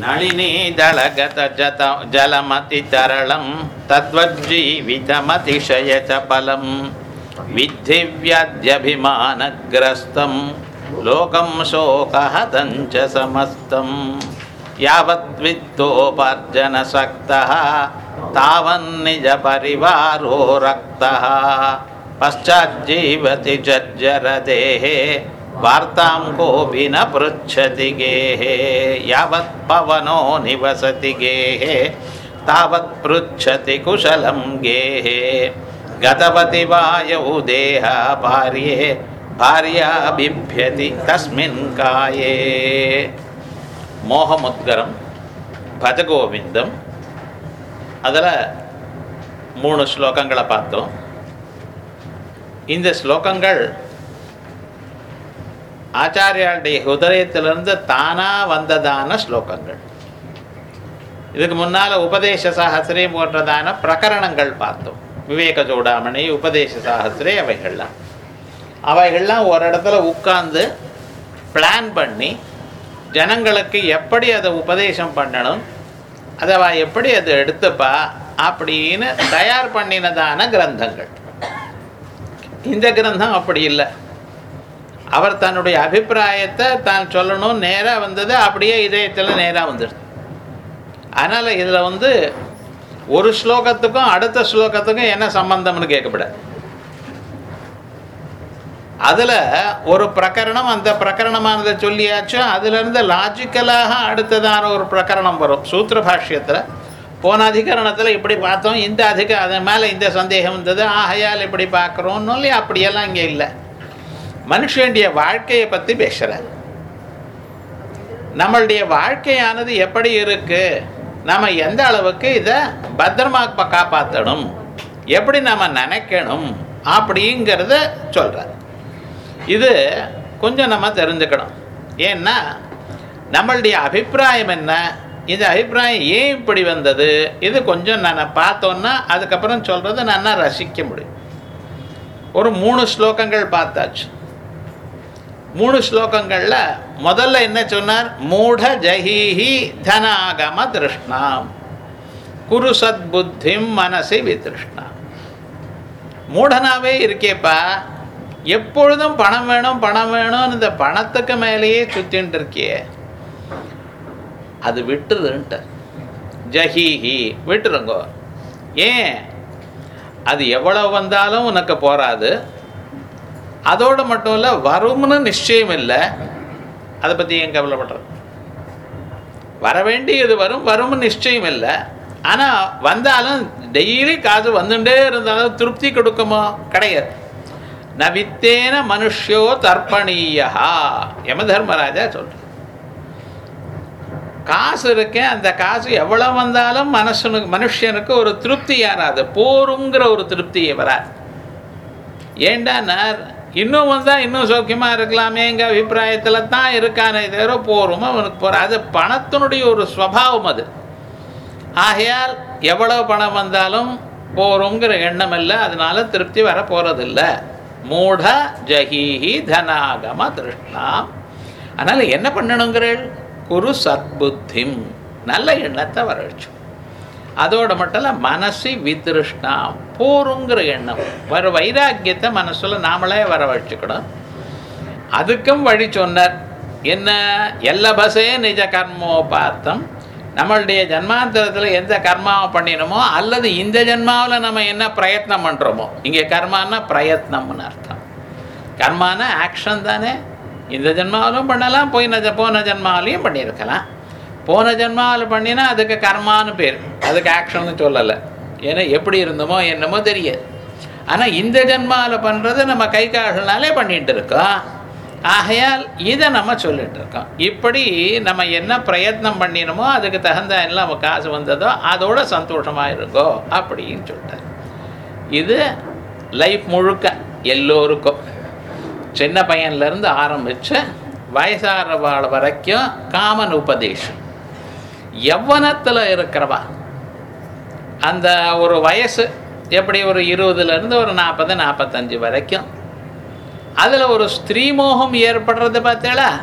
నళినీదళగత జత జలమతి తరళం తద్వజ్జీవితమతిశయచపలం విద్ధి వ్యాధ్యభిమానగ్రస్తం లోకం శోకహతం చ సమస్తం యావద్విత్తోపార్జనసక్తः తావన్నిజ పరివారో రక్తः పశ్చాజ్జీవతి జర్జరదేహే వార్తాం కోపి న పృచ్చతి గేహే యావత్ పవనో నివసతి గేహే తావత్ పృచ్చతి కుశలం గేహే గతవతి వాయౌ దేహ పార్యే భార్యా బిభ్యతి తస్మిన్ కాయే மோகமுத்கரம் பஜகோவிந்தம் அதில் மூணு ஸ்லோகங்களை பார்த்தோம் இந்த ஸ்லோகங்கள் ஆச்சாரியாளுடைய ஹுதயத்திலிருந்து தானாக வந்ததான ஸ்லோகங்கள் இதுக்கு முன்னால் உபதேச சாகசிரே போன்றதான பிரகரணங்கள் பார்த்தோம் விவேக சூடாமணி உபதேச சாகசிரே அவைகள்லாம் அவைகள்லாம் ஒரு இடத்துல உட்கார்ந்து பிளான் பண்ணி ஜனங்களுக்கு எப்படி அதை உபதேசம் பண்ணணும் அதை அவ எப்படி அதை எடுத்துப்பா அப்படின்னு தயார் பண்ணினதான கிரந்தங்கள் இந்த கிரந்தம் அப்படி இல்லை அவர் தன்னுடைய அபிப்பிராயத்தை தான் சொல்லணும் நேராக வந்தது அப்படியே இதயத்தில் நேராக வந்துடுது அதனால் இதில் வந்து ஒரு ஸ்லோகத்துக்கும் அடுத்த ஸ்லோகத்துக்கும் என்ன சம்பந்தம்னு கேட்கப்படாது அதில் ஒரு பிரகரணம் அந்த பிரகரணமானதை சொல்லியாச்சோ அதுலேருந்து லாஜிக்கலாக அடுத்ததான ஒரு பிரகரணம் வரும் சூத்திர பாஷ்யத்தில் போன அதிகரணத்தில் இப்படி பார்த்தோம் இந்த அதிக அதன் மேலே இந்த சந்தேகம் வந்தது ஆகையால் இப்படி பார்க்குறோன்னு சொல்லி அப்படியெல்லாம் இங்கே இல்லை மனுஷனுடைய வாழ்க்கையை பற்றி பேசுகிறார் நம்மளுடைய வாழ்க்கையானது எப்படி இருக்கு நம்ம எந்த அளவுக்கு இதை பத்திரமா ப- காப்பாற்றணும் எப்படி நம்ம நினைக்கணும் அப்படிங்கிறத சொல்கிறார் இது கொஞ்சம் நம்ம தெரிஞ்சுக்கணும் ஏன்னா நம்மளுடைய அபிப்பிராயம் என்ன இந்த அபிப்பிராயம் ஏன் இப்படி வந்தது இது கொஞ்சம் நான் பார்த்தோன்னா அதுக்கப்புறம் சொல்கிறத நான் ரசிக்க முடியும் ஒரு மூணு ஸ்லோகங்கள் பார்த்தாச்சு மூணு ஸ்லோகங்களில் முதல்ல என்ன சொன்னார் மூட ஜஹீஹி தனாகம திருஷ்ணாம் குரு சத்புத்திம் மனசி விதிருஷ்ணாம் மூடனாவே இருக்கேப்பா எப்பொழுதும் பணம் வேணும் பணம் வேணும்னு இந்த பணத்துக்கு மேலேயே சுத்தின்ட்டு இருக்கியே அது விட்டுருன்ட்டு ஜஹீஹி விட்டுருங்கோ ஏன் அது எவ்வளவு வந்தாலும் உனக்கு போராது அதோடு மட்டும் இல்லை வரும்னு நிச்சயம் இல்லை அதை பற்றி ஏன் கவலைப்படுறது வர வேண்டியது வரும் வரும்னு நிச்சயம் இல்லை ஆனால் வந்தாலும் டெய்லி காசு வந்துட்டே இருந்தாலும் திருப்தி கொடுக்குமோ கிடையாது நவித்தேன மனுஷ்யோ தர்ப்பணீயா யம தர்மராஜா சொல்ற காசு இருக்கேன் அந்த காசு எவ்வளவு வந்தாலும் மனுஷனுக்கு மனுஷனுக்கு ஒரு திருப்தி யாராது போருங்கிற ஒரு திருப்தியே வராது ஏண்டானார் இன்னும் வந்தால் இன்னும் சௌக்கியமாக இருக்கலாமேங்க அபிப்பிராயத்தில் தான் இருக்கானே தவிர போரும் அவனுக்கு போகிற அது பணத்தினுடைய ஒரு ஸ்வபாவம் அது ஆகையால் எவ்வளவு பணம் வந்தாலும் போருங்கிற எண்ணம் இல்லை அதனால திருப்தி வர போகிறதில்ல மூட ஜஹீஹி தனாகம திருஷ்ணாம் அதனால் என்ன பண்ணணுங்கிறேள் குரு சத்புத்திம் நல்ல எண்ணத்தை வரவழைச்சு அதோட மட்டும் இல்லை மனசி விதிருஷ்ணா போருங்கிற எண்ணம் வர வைராக்கியத்தை மனசுல நாமளே வரவழைச்சுக்கணும் அதுக்கும் வழி சொன்னார் என்ன எல்லபசே நிஜ கர்மோபாத்தம் நம்மளுடைய ஜன்மாந்தரத்தில் எந்த கர்மாவை பண்ணினோமோ அல்லது இந்த ஜென்மாவில் நம்ம என்ன பிரயத்னம் பண்ணுறோமோ இங்கே கர்மான்னா பிரயத்னம்னு அர்த்தம் கர்மானா ஆக்ஷன் தானே இந்த ஜென்மாவிலும் பண்ணலாம் போய் நஜ போன ஜென்மாவிலையும் பண்ணியிருக்கலாம் போன ஜென்மாவில் பண்ணினா அதுக்கு கர்மான்னு பேர் அதுக்கு ஆக்ஷன்னு சொல்லலை ஏன்னா எப்படி இருந்தோமோ என்னமோ தெரியாது ஆனால் இந்த ஜென்மாவில் பண்ணுறது நம்ம கை கால்களாலே பண்ணிட்டு இருக்கோம் ஆகையால் இதை நம்ம சொல்லிட்டு இருக்கோம் இப்படி நம்ம என்ன பிரயத்னம் பண்ணினோமோ அதுக்கு தகுந்த எல்லாம் காசு வந்ததோ அதோட சந்தோஷமாக இருக்கோ அப்படின்னு சொல்லிட்டார் இது லைஃப் முழுக்க எல்லோருக்கும் சின்ன பையன்லேருந்து ஆரம்பித்து வயசாகிறவாள் வரைக்கும் காமன் உபதேசம் யவ்வனத்தில் இருக்கிறவா அந்த ஒரு வயசு எப்படி ஒரு இருபதுலேருந்து ஒரு நாற்பது நாற்பத்தஞ்சு வரைக்கும் அதில் ஒரு ஸ்திரீ மோகம் ஏற்படுறது பார்த்தேளா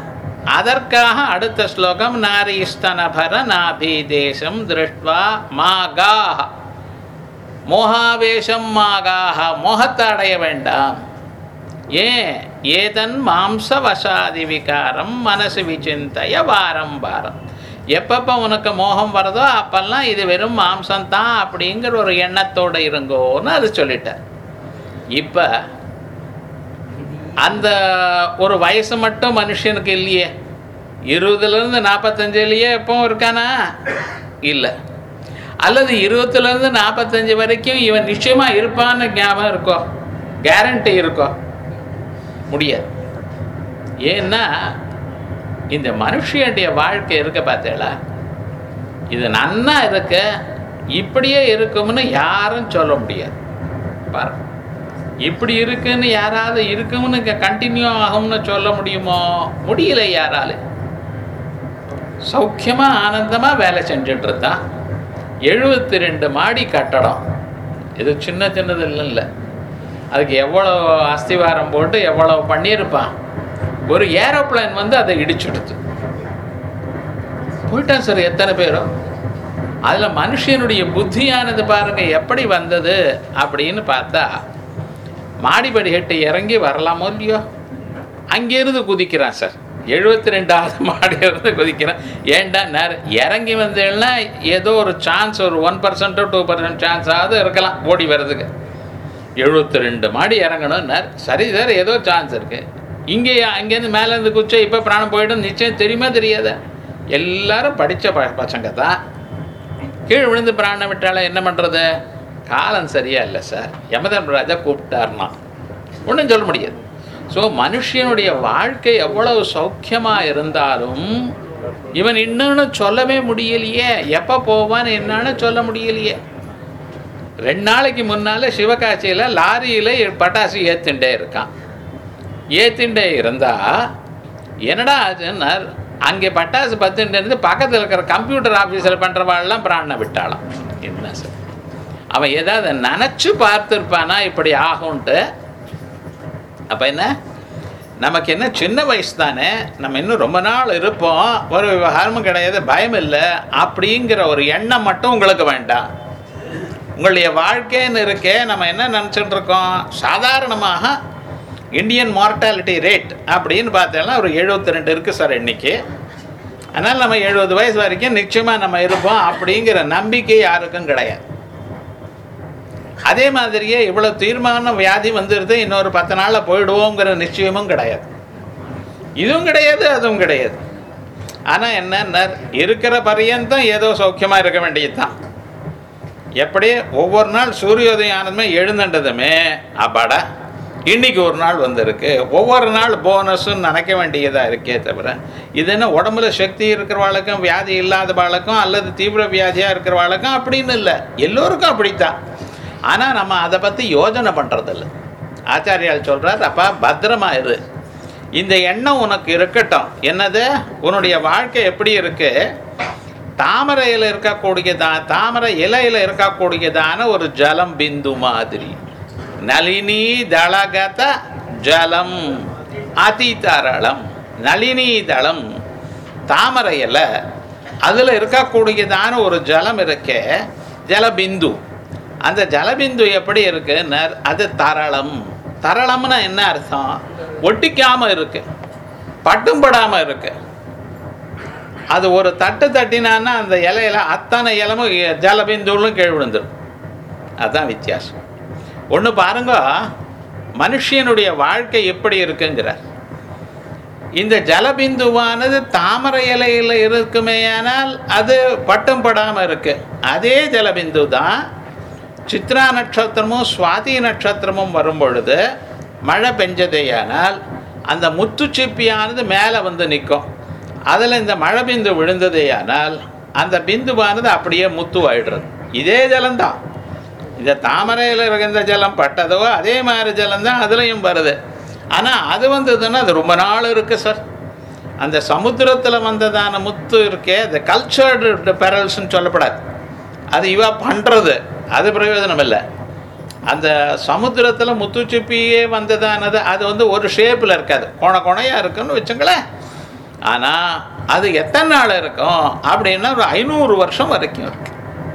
அதற்காக அடுத்த ஸ்லோகம் நாரீஸ்தனபர நாபி தேசம் திருஷ்டுவா மாகாக மோகாவேஷம் மாகாக மோகத்தை அடைய வேண்டாம் ஏன் ஏதன் மாம்சவசாதி விகாரம் மனசு விசிந்தைய வாரம் வாரம் எப்பப்போ உனக்கு மோகம் வருதோ அப்பெல்லாம் இது வெறும் மாம்சம்தான் அப்படிங்கிற ஒரு எண்ணத்தோடு இருங்கோன்னு அது சொல்லிட்டார் இப்போ அந்த ஒரு வயசு மட்டும் மனுஷனுக்கு இல்லையே இருபதுலேருந்து நாற்பத்தஞ்சுலேயே எப்பவும் இருக்கானா இல்லை அல்லது இருபத்துலேருந்து நாற்பத்தஞ்சு வரைக்கும் இவன் நிச்சயமாக இருப்பான்னு ஞாபகம் இருக்கோ கேரண்டி இருக்கோ முடியாது ஏன்னா இந்த மனுஷனுடைய வாழ்க்கை இருக்க பார்த்தேளா இது நன்னா இருக்க இப்படியே இருக்கும்னு யாரும் சொல்ல முடியாது பாரு இப்படி இருக்குன்னு யாராவது இருக்கும்னு கண்டினியூ ஆகும்னு சொல்ல முடியுமோ முடியல யாரால சௌக்கியமா ஆனந்தமா வேலை செஞ்சுட்டு இருந்தான் எழுபத்தி ரெண்டு மாடி கட்டடம் இது சின்ன சின்னது இல்லை அதுக்கு எவ்வளோ அஸ்திவாரம் போட்டு எவ்வளோ பண்ணியிருப்பான் ஒரு ஏரோப்ளேன் வந்து அதை இடிச்சுடுது போயிட்டான் சார் எத்தனை பேரும் அதில் மனுஷனுடைய புத்தியானது பாருங்க எப்படி வந்தது அப்படின்னு பார்த்தா மாடிப்படி ஹெட்டு இறங்கி வரலாமோ இல்லையோ அங்கேருந்து குதிக்கிறான் சார் எழுபத்தி ரெண்டாவது மாடியிலிருந்து குதிக்கிறான் ஏன்டா நேரம் இறங்கி வந்தேன்னா ஏதோ ஒரு சான்ஸ் ஒரு ஒன் பர்சன்ட்டோ டூ பர்சன்ட் சான்ஸாவது இருக்கலாம் ஓடி வர்றதுக்கு எழுபத்தி ரெண்டு மாடி இறங்கணும்னார் சரி சார் ஏதோ சான்ஸ் இருக்கு இங்கே அங்கேருந்து மேலேருந்து குச்சா இப்போ பிராணம் போயிடும் நிச்சயம் தெரியுமா தெரியாத எல்லாரும் படித்த ப பசங்க தான் கீழ் விழுந்து பிராணம் விட்டால என்ன பண்ணுறது காலம் சரியா இல்லை சார் யமதன் ராஜா கூப்பிட்டார்னா ஒன்றும் சொல்ல முடியாது ஸோ மனுஷனுடைய வாழ்க்கை எவ்வளவு சௌக்கியமாக இருந்தாலும் இவன் இன்னொன்னு சொல்லவே முடியலையே எப்போ போவான்னு என்னன்னு சொல்ல முடியலையே ரெண்டு நாளைக்கு முன்னால் சிவகாசியில் லாரியில் பட்டாசு ஏற்றுண்டே இருக்கான் ஏற்றிண்டே இருந்தா என்னடா ஆச்சுன்னா அங்கே பட்டாசு பத்துட்டு இருந்து பக்கத்தில் இருக்கிற கம்ப்யூட்டர் ஆஃபீஸில் பண்ணுறவாள்லாம் பிராணனை விட்டாளாம் என்ன சார் அவன் ஏதாவது நினச்சி பார்த்துருப்பானா இப்படி ஆகும்ன்ட்டு அப்போ என்ன நமக்கு என்ன சின்ன வயசு தானே நம்ம இன்னும் ரொம்ப நாள் இருப்போம் ஒரு விவகாரமும் கிடையாது பயம் இல்லை அப்படிங்கிற ஒரு எண்ணம் மட்டும் உங்களுக்கு வேண்டாம் உங்களுடைய வாழ்க்கைன்னு இருக்கே நம்ம என்ன நினச்சிட்டு இருக்கோம் சாதாரணமாக இந்தியன் மார்ட்டாலிட்டி ரேட் அப்படின்னு பார்த்தோம்னா ஒரு எழுபத்தி ரெண்டு இருக்குது சார் இன்னைக்கு அதனால் நம்ம எழுபது வயசு வரைக்கும் நிச்சயமாக நம்ம இருப்போம் அப்படிங்கிற நம்பிக்கை யாருக்கும் கிடையாது அதே மாதிரியே இவ்வளோ தீர்மான வியாதி வந்துடுது இன்னொரு பத்து நாளில் போயிடுவோங்கிற நிச்சயமும் கிடையாது இதுவும் கிடையாது அதுவும் கிடையாது ஆனால் என்ன இருக்கிற பரியந்தம் ஏதோ சௌக்கியமாக இருக்க வேண்டியது தான் எப்படி ஒவ்வொரு நாள் சூரியோதயம் ஆனதுமே எழுந்துட்டதுமே அப்பாடா இன்னைக்கு ஒரு நாள் வந்திருக்கு ஒவ்வொரு நாள் போனஸ்ன்னு நினைக்க வேண்டியதாக இருக்கே தவிர இது என்ன உடம்புல சக்தி இருக்கிறவாளுக்கும் வியாதி இல்லாதவாளுக்கும் அல்லது தீவிர வியாதியாக இருக்கிறவாளுக்கும் அப்படின்னு இல்லை எல்லோருக்கும் அப்படித்தான் ஆனால் நம்ம அதை பற்றி யோஜனை பண்ணுறதில்ல ஆச்சாரியால் சொல்கிறார் அப்பா பத்திரமா இரு இந்த எண்ணம் உனக்கு இருக்கட்டும் என்னது உன்னுடைய வாழ்க்கை எப்படி இருக்கு தாமரையில் இருக்கக்கூடியதா தாமரை இலையில் இருக்கக்கூடியதான ஒரு ஜலம் பிந்து மாதிரி நளினி தளகத ஜலம் அதிதரளம் நளினி தளம் தாமரை இலை அதில் இருக்கக்கூடியதான ஒரு ஜலம் இருக்கே ஜலபிந்து அந்த ஜலபிந்து எப்படி இருக்குன்னு அது தரளம் தரளம்னா என்ன அர்த்தம் ஒட்டிக்காம இருக்கு பட்டும் படாம இருக்கு அது ஒரு தட்டு தட்டினான்னா அந்த இலையில அத்தனை இலமும் ஜலபிந்துலும் கீழ் விழுந்துடும் அதுதான் வித்தியாசம் ஒன்று பாருங்க மனுஷனுடைய வாழ்க்கை எப்படி இருக்குங்கிறார் இந்த ஜலபிந்துவானது தாமரை இலையில் இருக்குமேயானால் அது பட்டும் படாமல் இருக்கு அதே ஜலபிந்து தான் சித்ரா நட்சத்திரமும் சுவாதி நட்சத்திரமும் வரும் பொழுது மழை பெஞ்சதேயானால் அந்த முத்துச்சிப்பியானது மேலே வந்து நிற்கும் அதில் இந்த மழை பிந்து விழுந்ததேயானால் அந்த பிந்துவானது அப்படியே முத்து ஆயிடுறது இதே ஜலம்தான் இந்த தாமரையில் இருந்த ஜலம் பட்டதோ அதே மாதிரி ஜலம்தான் அதுலேயும் வருது ஆனால் அது வந்ததுன்னா அது ரொம்ப நாள் இருக்குது சார் அந்த சமுத்திரத்தில் வந்ததான முத்து இருக்கே அந்த கல்ச்சர்டு பெரல்ஸ்ன்னு சொல்லப்படாது அது இவா பண்ணுறது அது பிரயோஜனம் இல்லை அந்த சமுத்திரத்தில் முத்துச்சிப்பியே வந்ததானது அது வந்து ஒரு ஷேப்பில் இருக்காது கோண கோணையாக இருக்குன்னு வச்சுங்களேன் ஆனால் அது எத்தனை நாள் இருக்கும் அப்படின்னா ஒரு ஐநூறு வருஷம் வரைக்கும் இருக்கு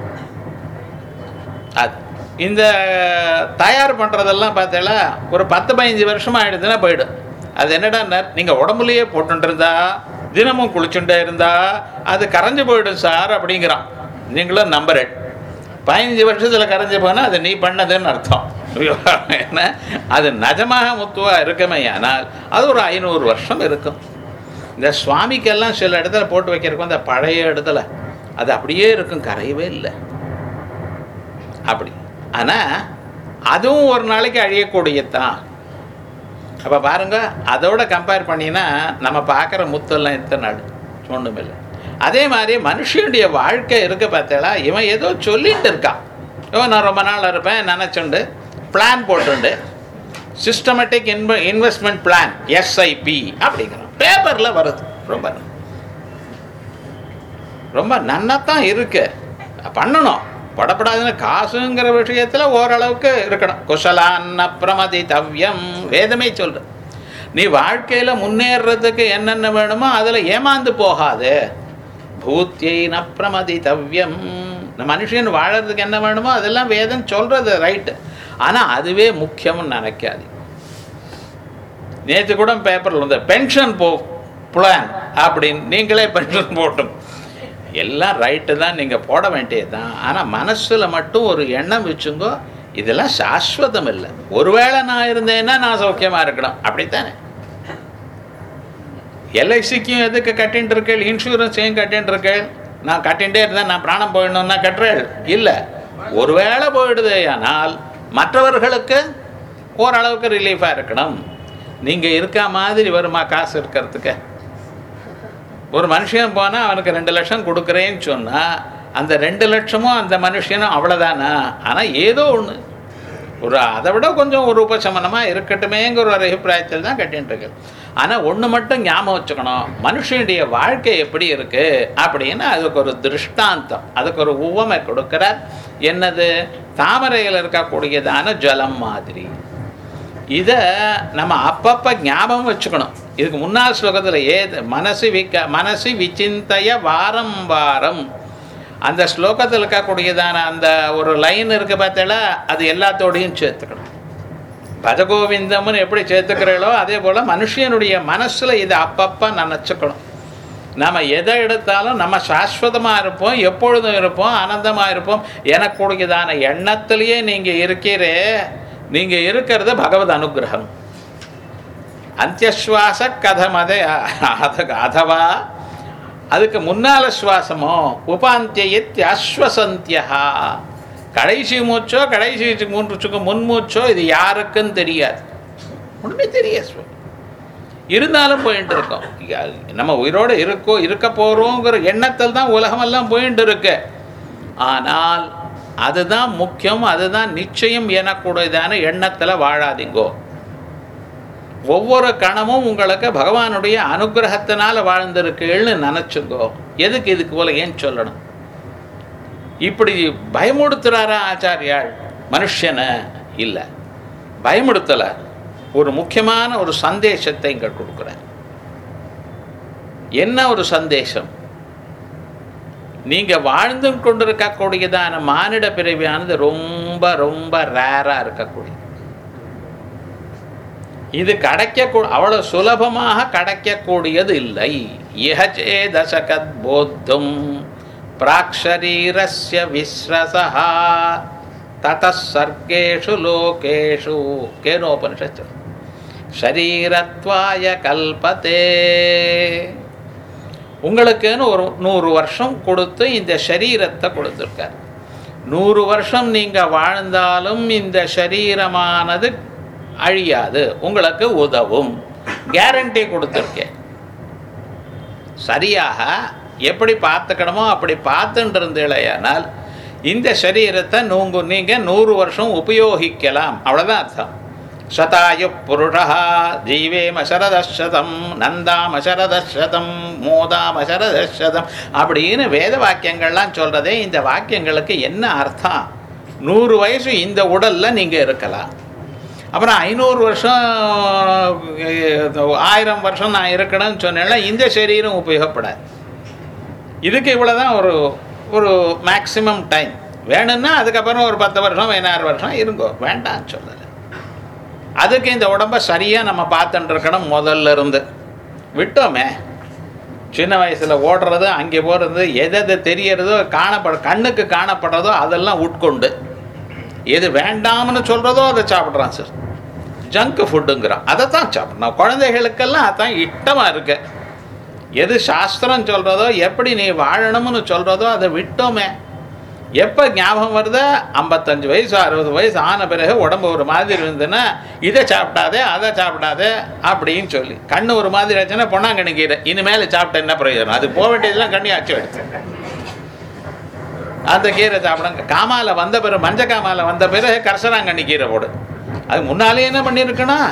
அது இந்த தயார் பண்ணுறதெல்லாம் பார்த்தீங்களா ஒரு பத்து பதினஞ்சு வருஷம் ஆயிடுதுன்னா போயிடும் அது என்னடா நீங்கள் உடம்புலையே போட்டுட்டு இருந்தா தினமும் குளிச்சுட்டே இருந்தா அது கரைஞ்சு போயிடும் சார் அப்படிங்கிறான் நீங்களும் நம்பர் பதினஞ்சு வருஷத்தில் கரைஞ்சு போனால் அது நீ பண்ணதுன்னு அர்த்தம் என்ன அது நிஜமாக முத்துவாக இருக்குமே ஆனால் அது ஒரு ஐநூறு வருஷம் இருக்கும் இந்த சுவாமிக்கெல்லாம் சில இடத்துல போட்டு வைக்கிறதுக்கு அந்த பழைய இடத்துல அது அப்படியே இருக்கும் கரையவே இல்லை அப்படி ஆனால் அதுவும் ஒரு நாளைக்கு அழியக்கூடியதான் அப்போ பாருங்க அதோட கம்பேர் பண்ணினா நம்ம பார்க்குற முத்தெல்லாம் எத்தனை நாள் ஒன்றுமில்லை அதே மாதிரி மனுஷனுடைய வாழ்க்கை இருக்க பார்த்தா இவன் ஏதோ சொல்லிட்டு இருக்கான் இவன் நான் ரொம்ப நாள் இருப்பேன் நினச்சுண்டு பிளான் போட்டுண்டு சிஸ்டமேட்டிக் இன்வ இன்வெஸ்ட்மெண்ட் பிளான் எஸ்ஐபி அப்படிங்கிறான் பேப்பரில் வருது ரொம்ப ரொம்ப நன்னாத்தான் இருக்கு பண்ணணும் படப்படாதுன்னு காசுங்கிற விஷயத்தில் ஓரளவுக்கு இருக்கணும் குஷலான்ன பிரமதி தவ்யம் வேதமே சொல்ற நீ வாழ்க்கையில் முன்னேறதுக்கு என்னென்ன வேணுமோ அதில் ஏமாந்து போகாது பூத்தியை நப்பிரமதி தவ்யம் மனுஷன் வாழறதுக்கு என்ன வேணுமோ அதெல்லாம் வேதம் சொல்றது ரைட்டு ஆனால் அதுவே முக்கியம்னு நினைக்காது நேற்று கூட பேப்பரில் வந்து பென்ஷன் போ பிளான் அப்படின்னு நீங்களே பென்ஷன் போட்டும் எல்லாம் ரைட்டு தான் நீங்கள் போட வேண்டியது தான் ஆனால் மனசில் மட்டும் ஒரு எண்ணம் வச்சுங்கோ இதெல்லாம் சாஸ்வதம் இல்லை ஒருவேளை நான் இருந்தேன்னா நான் சௌக்கியமாக இருக்கணும் அப்படித்தானே எல்ஐசிக்கும் எதுக்கு கட்டின்னு இருக்கேள் இன்சூரன்ஸையும் கட்டின்னு இருக்கேள் நான் கட்டிகிட்டே இருந்தேன் நான் பிராணம் போயிடணும்னா கட்டுறேள் இல்லை ஒருவேளை போயிடுது ஆனால் மற்றவர்களுக்கு ஓரளவுக்கு ரிலீஃபாக இருக்கணும் நீங்கள் இருக்க மாதிரி வருமா காசு இருக்கிறதுக்கு ஒரு மனுஷன் போனால் அவனுக்கு ரெண்டு லட்சம் கொடுக்குறேன்னு சொன்னால் அந்த ரெண்டு லட்சமும் அந்த மனுஷனும் அவ்வளோதானா ஆனால் ஏதோ ஒன்று ஒரு அதை விட கொஞ்சம் ஒரு உபசமனமாக இருக்கட்டுமேங்கிற ஒரு அபிப்பிராயத்தில் தான் கட்டின்னு இருக்கு ஆனால் ஒன்று மட்டும் ஞாபகம் வச்சுக்கணும் மனுஷனுடைய வாழ்க்கை எப்படி இருக்குது அப்படின்னு அதுக்கு ஒரு திருஷ்டாந்தம் அதுக்கு ஒரு உவமை கொடுக்குறார் என்னது தாமரையில் இருக்கக்கூடியதான ஜலம் மாதிரி இதை நம்ம அப்பப்போ ஞாபகம் வச்சுக்கணும் இதுக்கு முன்னாள் ஸ்லோகத்தில் ஏது மனசு விக்க மனசு விசிந்தைய வாரம் வாரம் அந்த ஸ்லோகத்தில் இருக்கக்கூடியதான அந்த ஒரு லைன் இருக்கு பார்த்தீங்களா அது எல்லாத்தோடையும் சேர்த்துக்கணும் பஜகோவிந்தம்னு எப்படி சேர்த்துக்கிறீங்களோ அதே போல் மனுஷனுடைய மனசில் இதை அப்பப்போ நினச்சிக்கணும் நம்ம எதை எடுத்தாலும் நம்ம சாஸ்வதமாக இருப்போம் எப்பொழுதும் இருப்போம் ஆனந்தமாக இருப்போம் எனக்கூடியதான எண்ணத்திலேயே நீங்கள் இருக்கிறே நீங்கள் இருக்கிறது பகவத் அனுகிரகம் அந்தியஸ்வாச கதமதை அதவா அதுக்கு முன்னால சுவாசமோ உபாந்தியத்தி அஸ்வசந்தியா கடைசி மூச்சோ கடைசி மூன்றுச்சுக்கு முன்மூச்சோ இது யாருக்கும் தெரியாது ஒன்றுமே தெரியாது இருந்தாலும் போயிட்டு இருக்கோம் நம்ம உயிரோடு இருக்கோ இருக்க போகிறோங்கிற எண்ணத்தில் தான் உலகமெல்லாம் போயிட்டு இருக்கு ஆனால் அதுதான் முக்கியம் அதுதான் நிச்சயம் எனக்கூடியதான எண்ணத்தில் வாழாதீங்கோ ஒவ்வொரு கணமும் உங்களுக்கு பகவானுடைய அனுகிரகத்தினால வாழ்ந்திருக்கீள்னு நினச்சுங்கோ எதுக்கு இதுக்கு போல ஏன் சொல்லணும் இப்படி பயமுடுத்துறாரா ஆச்சாரியாள் மனுஷனை இல்லை பயமுடுத்தலை ஒரு முக்கியமான ஒரு சந்தேசத்தை இங்கே கொடுக்குறார் என்ன ஒரு சந்தேசம் நீங்கள் வாழ்ந்து கொண்டிருக்கக்கூடியதான மானிட பிறவியானது ரொம்ப ரொம்ப ரேராக இருக்கக்கூடிய இது கிடைக்க அவ்வளோ சுலபமாக கிடைக்கக்கூடியது இல்லை இஹச்சே தசகத் போத்தும் பிராக்ஷரீரஸ்ய விஸ்ரசா தத சர்க்கேஷு லோகேஷு கேனோபனிஷத்து ஷரீரத்வாய கல்பத்தே உங்களுக்குன்னு ஒரு நூறு வருஷம் கொடுத்து இந்த சரீரத்தை கொடுத்துருக்கார் நூறு வருஷம் நீங்கள் வாழ்ந்தாலும் இந்த சரீரமானது அழியாது உங்களுக்கு உதவும் கேரண்டி கொடுத்துருக்கேன் சரியாக எப்படி பார்த்துக்கணுமோ அப்படி பார்த்துட்டு இருந்தீங்களேயானால் இந்த சரீரத்தை நூங்கு நீங்கள் நூறு வருஷம் உபயோகிக்கலாம் அவ்வளோதான் அர்த்தம் சதாயு புருஷா ஜீவேம சரதசதம் நந்தாம சரதசதம் மோதாம சரதசதம் அப்படின்னு வேத வாக்கியங்கள்லாம் சொல்கிறதே இந்த வாக்கியங்களுக்கு என்ன அர்த்தம் நூறு வயசு இந்த உடலில் நீங்கள் இருக்கலாம் அப்புறம் ஐநூறு வருஷம் அஹ், ஆயிரம் வருஷம் நான் இருக்கணும்னு சொன்னேன்னா இந்த சரீரம் உபயோகப்படாது இதுக்கு இவ்வளோதான் ஒரு ஒரு மேக்ஸிமம் டைம் வேணும்னா அதுக்கப்புறம் ஒரு பத்து வருஷம் பதினாறு வருஷம் இருங்கோ வேண்டாம்னு சொல்லலை அதுக்கு இந்த உடம்ப சரியாக நம்ம பார்த்துட்டு இருக்கணும் முதல்ல இருந்து விட்டோமே சின்ன வயசில் ஓடுறது அங்கே போகிறது எது எது தெரியறதோ காணப்பட கண்ணுக்கு காணப்படுறதோ அதெல்லாம் உட்கொண்டு எது வேண்டாம்னு சொல்கிறதோ அதை சாப்பிட்றான் சார் ஜங்க் ஃபுட்டுங்கிறான் அதை தான் சாப்பிட்றோம் குழந்தைகளுக்கெல்லாம் அதான் இஷ்டமாக இருக்கு எது சாஸ்திரம் சொல்கிறதோ எப்படி நீ வாழணும்னு சொல்கிறதோ அதை விட்டோமே எப்போ ஞாபகம் வருதோ ஐம்பத்தஞ்சு வயசு அறுபது வயசு ஆன பிறகு உடம்பு ஒரு மாதிரி இருந்ததுன்னா இதை சாப்பிடாதே அதை சாப்பிடாதே அப்படின்னு சொல்லி கண்ணு ஒரு மாதிரி ஆச்சுன்னா பொண்ணாங்கண்ணி கீரை இனிமேல் சாப்பிட்ட என்ன பிரயோஜனம் அது போக வேண்டியதெல்லாம் கண்ணி ஆச்சு எடுத்து அந்த கீரை சாப்பிடுங்க காமால வந்த பிறகு மஞ்ச காமால வந்த பிறகு கரசராங்கண்ணி கீரை போடு அது முன்னாலே என்ன பண்ணியிருக்கணும்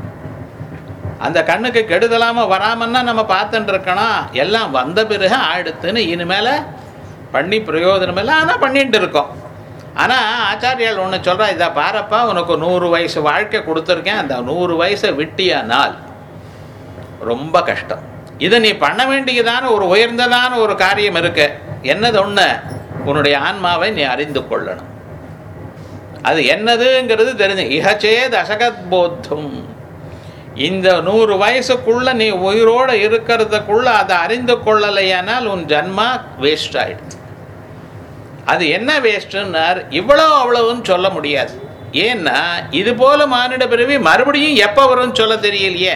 அந்த கண்ணுக்கு கெடுதலாம வராமன்னா நம்ம பார்த்துட்டு இருக்கணும் எல்லாம் வந்த பிறகு ஆயிடுத்துன்னு இனிமேல பண்ணி பிரயோஜனம் இல்லை ஆனால் பண்ணிட்டு இருக்கோம் ஆனால் ஆச்சாரியால் ஒன்று சொல்கிறா இதை பாரப்பா உனக்கு நூறு வயசு வாழ்க்கை கொடுத்துருக்கேன் அந்த நூறு வயசை விட்டியானால் ரொம்ப கஷ்டம் இதை நீ பண்ண வேண்டியதான ஒரு உயர்ந்ததான ஒரு காரியம் இருக்கு என்னது ஒன்று உன்னுடைய ஆன்மாவை நீ அறிந்து கொள்ளணும் அது என்னதுங்கிறது தெரிஞ்சு இகச்சேத் அசகத் போத்தும் இந்த நூறு வயசுக்குள்ள நீ உயிரோட இருக்கிறதுக்குள்ள அதை அறிந்து கொள்ளலையானால் உன் ஜன்மா வேஸ்ட் ஆயிடுது அது என்ன வேஸ்ட்டுன்னார் இவ்வளோ அவ்வளவுன்னு சொல்ல முடியாது ஏன்னா இது போல மானிட பிறவி மறுபடியும் எப்போ வரும்னு சொல்ல தெரியலையே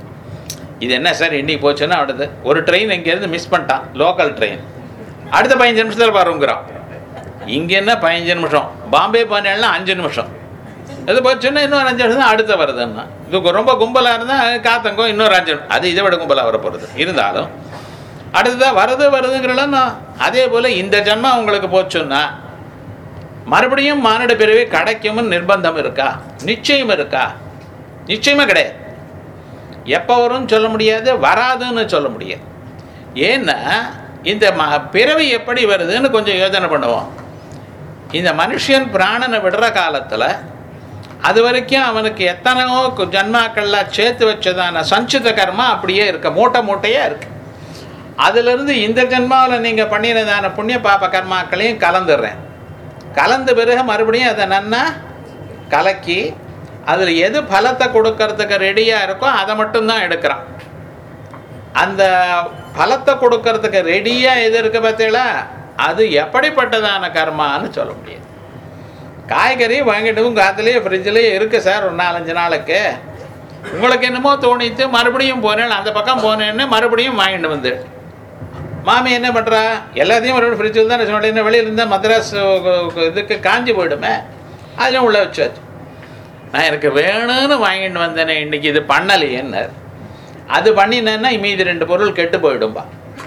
இது என்ன சார் இன்னைக்கு போச்சுன்னா அடுத்து ஒரு ட்ரெயின் இங்கேருந்து மிஸ் பண்ணிட்டான் லோக்கல் ட்ரெயின் அடுத்த பதினஞ்சு நிமிஷத்தில் வருங்கிறான் இங்கே என்ன பதினஞ்சு நிமிஷம் பாம்பே போனேன்னா அஞ்சு நிமிஷம் இது போச்சுன்னா இன்னொரு அஞ்சு நிமிஷம் தான் அடுத்த வருதுன்னா இது ரொம்ப கும்பலாக இருந்தால் காத்தங்கோ இன்னொரு அஞ்சு நிமிஷம். அது இதை விட கும்பலாக வர போகிறது இருந்தாலும் அடுத்ததாக வருது வருதுங்கிறலாம் அதே போல் இந்த ஜன்மா உங்களுக்கு போச்சுன்னா மறுபடியும் மானிட பிறவி கிடைக்கும்னு நிர்பந்தம் இருக்கா நிச்சயம் இருக்கா நிச்சயமே கிடையாது எப்போ வரும்னு சொல்ல முடியாது வராதுன்னு சொல்ல முடியாது ஏன்னா இந்த ம பிறவி எப்படி வருதுன்னு கொஞ்சம் யோசனை பண்ணுவோம் இந்த மனுஷன் பிராணனை விடுற காலத்தில் அது வரைக்கும் அவனுக்கு எத்தனையோ கு- ஜன்மாக்கள்லாம் சேர்த்து வச்சதான சஞ்சித கர்மா அப்படியே இருக்கு மூட்டை மூட்டையாக இருக்கு அதிலிருந்து இந்த ஜென்மாவில் நீங்கள் பண்ணினதான புண்ணிய பாப கர்மாக்களையும் கலந்துடுறேன் கலந்த பிறகு மறுபடியும் அதை நன்னா கலக்கி அதில் எது பலத்தை கொடுக்கறதுக்கு ரெடியாக இருக்கோ அதை மட்டும்தான் எடுக்கிறான் அந்த பலத்தை கொடுக்கறதுக்கு ரெடியாக எது இருக்கு பார்த்தீங்களா அது எப்படிப்பட்டதான கர்மான்னு சொல்ல முடியாது காய்கறி வாங்கிட்டு உங்கள் காத்துலேயே ஃப்ரிட்ஜ்லேயே இருக்குது சார் ஒரு நாலஞ்சு நாளுக்கு உங்களுக்கு என்னமோ தோணித்து மறுபடியும் போனேன் அந்த பக்கம் போனேன்னு மறுபடியும் வாங்கிட்டு வந்து மாமி என்ன பண்ணுறா எல்லாத்தையும் ஒரு ஃப்ரிட்ஜில் தான் சொன்னேன் வெளியில் இருந்தால் மദ്രാஸ் இதுக்கு காஞ்சி போயிடுமே அதிலும் உள்ள வச்சாச்சு நான் எனக்கு வேணும்னு வாங்கிட்டு வந்தேனே இன்னைக்கு இது பண்ணலையேன்னு அது பண்ணினேன்னா மீதி ரெண்டு பொருள் கெட்டு போயிடும்பா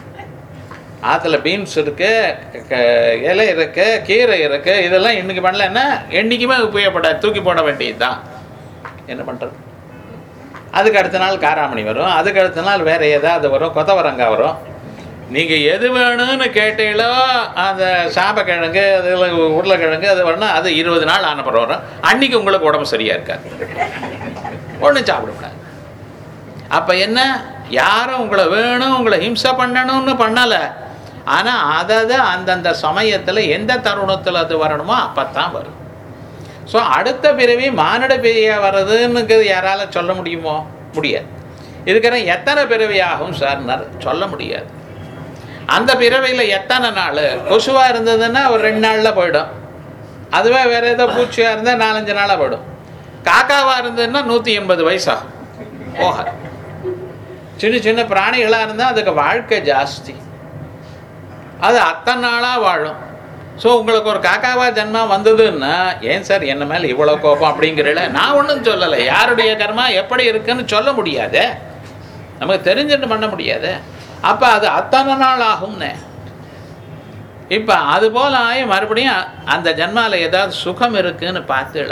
ஆற்றுல பீன்ஸ் இருக்கு க- இலை இருக்கு கீரை இருக்கு இதெல்லாம் இன்னைக்கு பண்ணலன்னா என்றைக்குமே உபயோகப்படாது தூக்கி போட வேண்டியது தான் என்ன பண்ணுறது அதுக்கு அடுத்த நாள் காராமணி வரும் அதுக்கு அடுத்த நாள் வேற ஏதாவது வரும் கொத்தவரங்காய் வரும் நீங்கள் எது வேணும்னு கேட்டீங்களோ அந்த சாப்பக்கிழங்கு அதில் உருளைக்கிழங்கு அது வரணும் அது இருபது நாள் ஆனப்புறம் வரும் அன்னைக்கு உங்களுக்கு உடம்பு சரியாக இருக்காது ஒன்றும் சாப்பிடக்கூடாது அப்போ என்ன யாரும் உங்களை வேணும் உங்களை ஹிம்சை பண்ணணும்னு பண்ணலை ஆனால் அதை அந்தந்த சமயத்தில் எந்த தருணத்தில் அது வரணுமோ அப்போ தான் வரும் ஸோ அடுத்த பிறவி மானிட பிறவியாக வர்றதுன்னுங்கிறது யாரால சொல்ல முடியுமோ முடியாது இருக்கிற எத்தனை பிறவி ஆகும் சார்னார் சொல்ல முடியாது அந்த பிறவியில் எத்தனை நாள் கொசுவாக இருந்ததுன்னா ஒரு ரெண்டு நாளில் போயிடும் அதுவே வேற ஏதோ பூச்சியாக இருந்தால் நாலஞ்சு நாளாக போயிடும் காக்காவாக இருந்ததுன்னா நூற்றி எண்பது வயசாகும் போக சின்ன சின்ன பிராணிகளாக இருந்தால் அதுக்கு வாழ்க்கை ஜாஸ்தி அது அத்தனை நாளாக வாழும் ஸோ உங்களுக்கு ஒரு காக்காவா ஜன்மா வந்ததுன்னா ஏன் சார் என்ன மேலே இவ்வளோ கோபம் அப்படிங்கிறல நான் ஒன்றும் சொல்லலை யாருடைய கர்மா எப்படி இருக்குன்னு சொல்ல முடியாதே நமக்கு தெரிஞ்சுட்டு பண்ண முடியாது அப்போ அது அத்தனை நாள் ஆகும்னே இப்போ அது போல் ஆகி மறுபடியும் அந்த ஜன்மாவில் ஏதாவது சுகம் இருக்குன்னு பார்த்துல